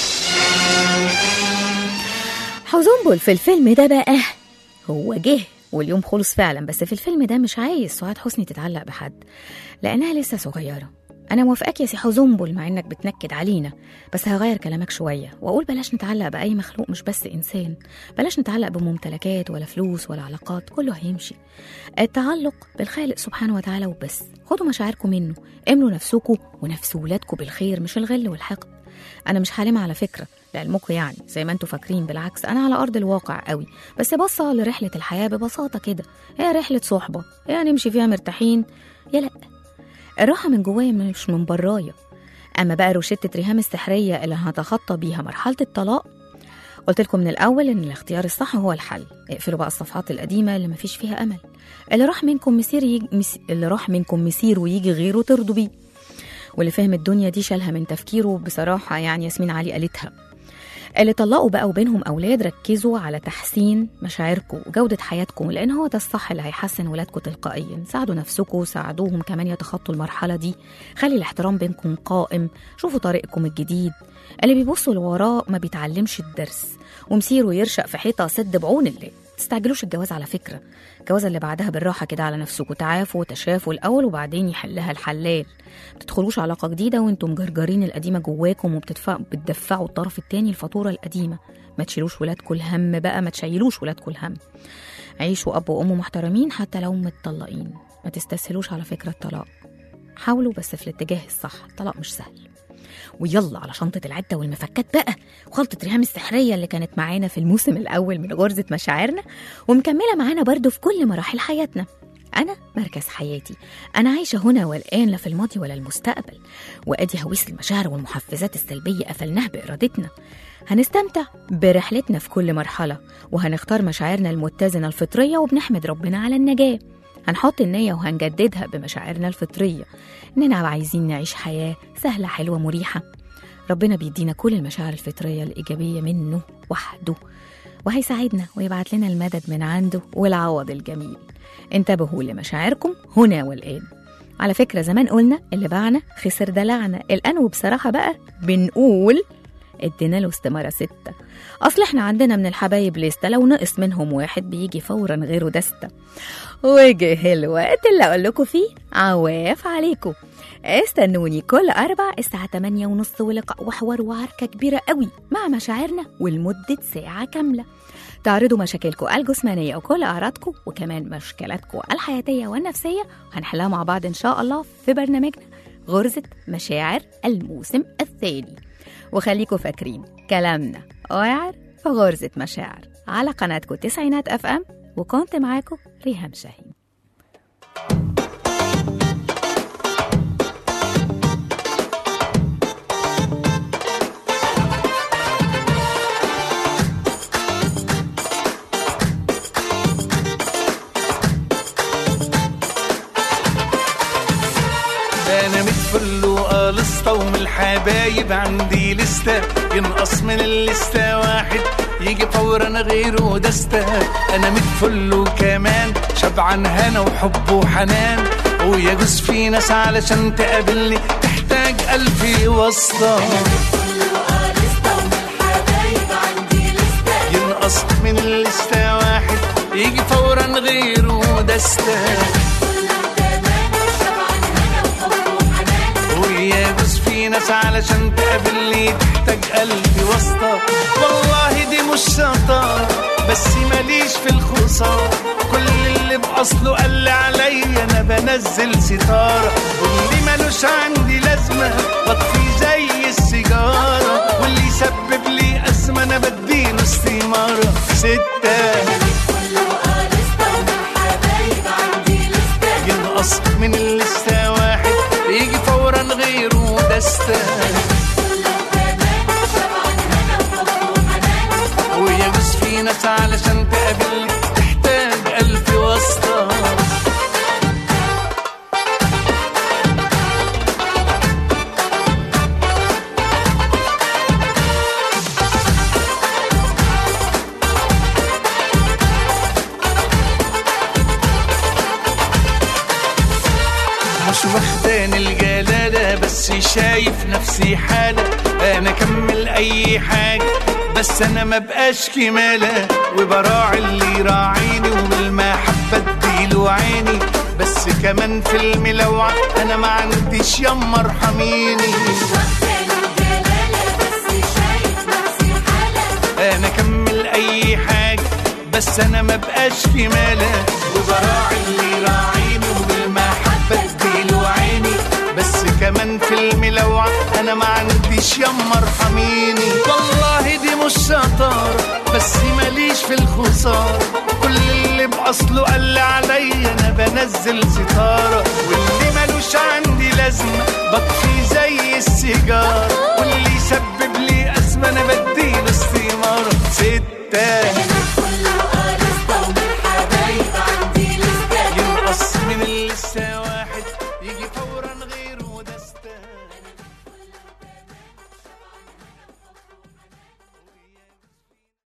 حزنبل في الفيلم ده بقى هو جه واليوم خلص فعلا بس في الفيلم ده مش عايز سعاد حسني تتعلق بحد لأنها لسه صغيرة أنا موافقاك يا سي حزنبل مع إنك بتنكد علينا بس هغير كلامك شوية وأقول بلاش نتعلق بأي مخلوق مش بس إنسان بلاش نتعلق بممتلكات ولا فلوس ولا علاقات كله هيمشي التعلق بالخالق سبحانه وتعالى وبس خدوا مشاعركم منه املوا نفسكم ونفس ولادكم بالخير مش الغل والحقد انا مش حالمه على فكره لعلمكم يعني زي ما انتوا فاكرين بالعكس انا على ارض الواقع قوي بس بصة لرحله الحياه ببساطه كده هي رحله صحبه يا نمشي فيها مرتاحين يا لا الراحه من جوايا مش من برايا اما بقى روشته ريهام السحريه اللي هتخطى بيها مرحله الطلاق قلت لكم من الاول ان الاختيار الصح هو الحل اقفلوا بقى الصفحات القديمه اللي مفيش فيها امل اللي راح منكم مسير يجي مس... اللي راح منكم مسير ويجي غيره ترضوا بيه واللي فاهم الدنيا دي شالها من تفكيره بصراحة يعني ياسمين علي قالتها اللي طلقوا بقى وبينهم أولاد ركزوا على تحسين مشاعركم وجودة حياتكم لأن هو ده الصح اللي هيحسن ولادكم تلقائيا ساعدوا نفسكم ساعدوهم كمان يتخطوا المرحلة دي خلي الاحترام بينكم قائم شوفوا طريقكم الجديد اللي بيبصوا لوراه ما بيتعلمش الدرس ومسيره يرشق في حيطة سد بعون الليل تستعجلوش الجواز على فكرة الجوازة اللي بعدها بالراحة كده على نفسكوا تعافوا وتشافوا الأول وبعدين يحلها الحلال متدخلوش علاقة جديدة وانتم مجرجرين القديمة جواكم وبتدفعوا الطرف التاني الفاتورة القديمة ما تشيلوش ولادكم الهم بقى ما تشيلوش ولادكم الهم عيشوا أب وأم محترمين حتى لو متطلقين ما تستسهلوش على فكرة الطلاق حاولوا بس في الاتجاه الصح الطلاق مش سهل ويلا على شنطة العدة والمفكات بقى وخلطة ريهام السحرية اللي كانت معانا في الموسم الأول من غرزة مشاعرنا ومكملة معانا برضو في كل مراحل حياتنا أنا مركز حياتي أنا عايشة هنا والآن لا في الماضي ولا المستقبل وأدي هويس المشاعر والمحفزات السلبية قفلناها بإرادتنا هنستمتع برحلتنا في كل مرحلة وهنختار مشاعرنا المتزنة الفطرية وبنحمد ربنا على النجاة هنحط النية وهنجددها بمشاعرنا الفطرية إننا عايزين نعيش حياة سهلة حلوة مريحة ربنا بيدينا كل المشاعر الفطرية الإيجابية منه وحده وهيساعدنا ويبعت لنا المدد من عنده والعوض الجميل انتبهوا لمشاعركم هنا والآن على فكرة زمان قلنا اللي باعنا خسر دلعنا الآن وبصراحة بقى بنقول ادينا له استمارة ستة أصل احنا عندنا من الحبايب لستة لو نقص منهم واحد بيجي فورا غيره دستة وجه الوقت اللي أقول لكم فيه عواف عليكم استنوني كل أربع الساعة 8 ونص ولقاء وحوار وعركة كبيرة قوي مع مشاعرنا ولمدة ساعة كاملة تعرضوا مشاكلكم الجسمانية وكل أعراضكم وكمان مشكلاتكم الحياتية والنفسية وهنحلها مع بعض إن شاء الله في برنامجنا غرزة مشاعر الموسم الثاني وخليكم فاكرين كلامنا واعر في غرزة مشاعر على قناتكم تسعينات اف ام وكنت معاكم ريهام شاهين انا متفل وقالسطة ومن الحبايب عندي لستة ينقص من اللستة واحد يجي فورا غيره دستة انا متفل وكمان شبعان هنا وحب وحنان ويجوز في ناس علشان تقابلني تحتاج ألف واسطة ينقص من اللستة واحد يجي فورا غيره دستة ويابس في ناس علشان تقابلني تحتاج قلبي واسطة والله دي مش شطارة بس ماليش في الخسارة كل اللي بأصله قال لي عليا أنا بنزل ستارة واللي ملوش عندي لازمة بطفي زي السيجارة واللي يسبب لي أزمة أنا بديله استمارة ستة ينقص من اللستة واحد يجي فورا غيره دستة ويجوز في ناس علشان تقابلني تحتاج ألف واسطة مش واخداني الجلالة بس شايف نفسي حالة أنا أكمل أي حاجة بس أنا ما بقاش كمالة وبراعي اللي يراعيني وبالمحبة اديله عيني بس كمان في الملوعة أنا ما عنديش يما ارحميني أنا أكمل أي حاجة بس أنا ما بقاش كمالة وبراعي اللي يراعيني وبالمحبة اديله عيني بس كمان في الملوعة أنا ما عنديش يما ارحميني والله دي مش شطارة بس ماليش في الخسارة كل اللي بأصله قال لي عليا أنا بنزل ستارة واللي ملوش عندي لازمة بطفي زي السيجارة واللي يسبب لي أزمة أنا بديله استمارة ستة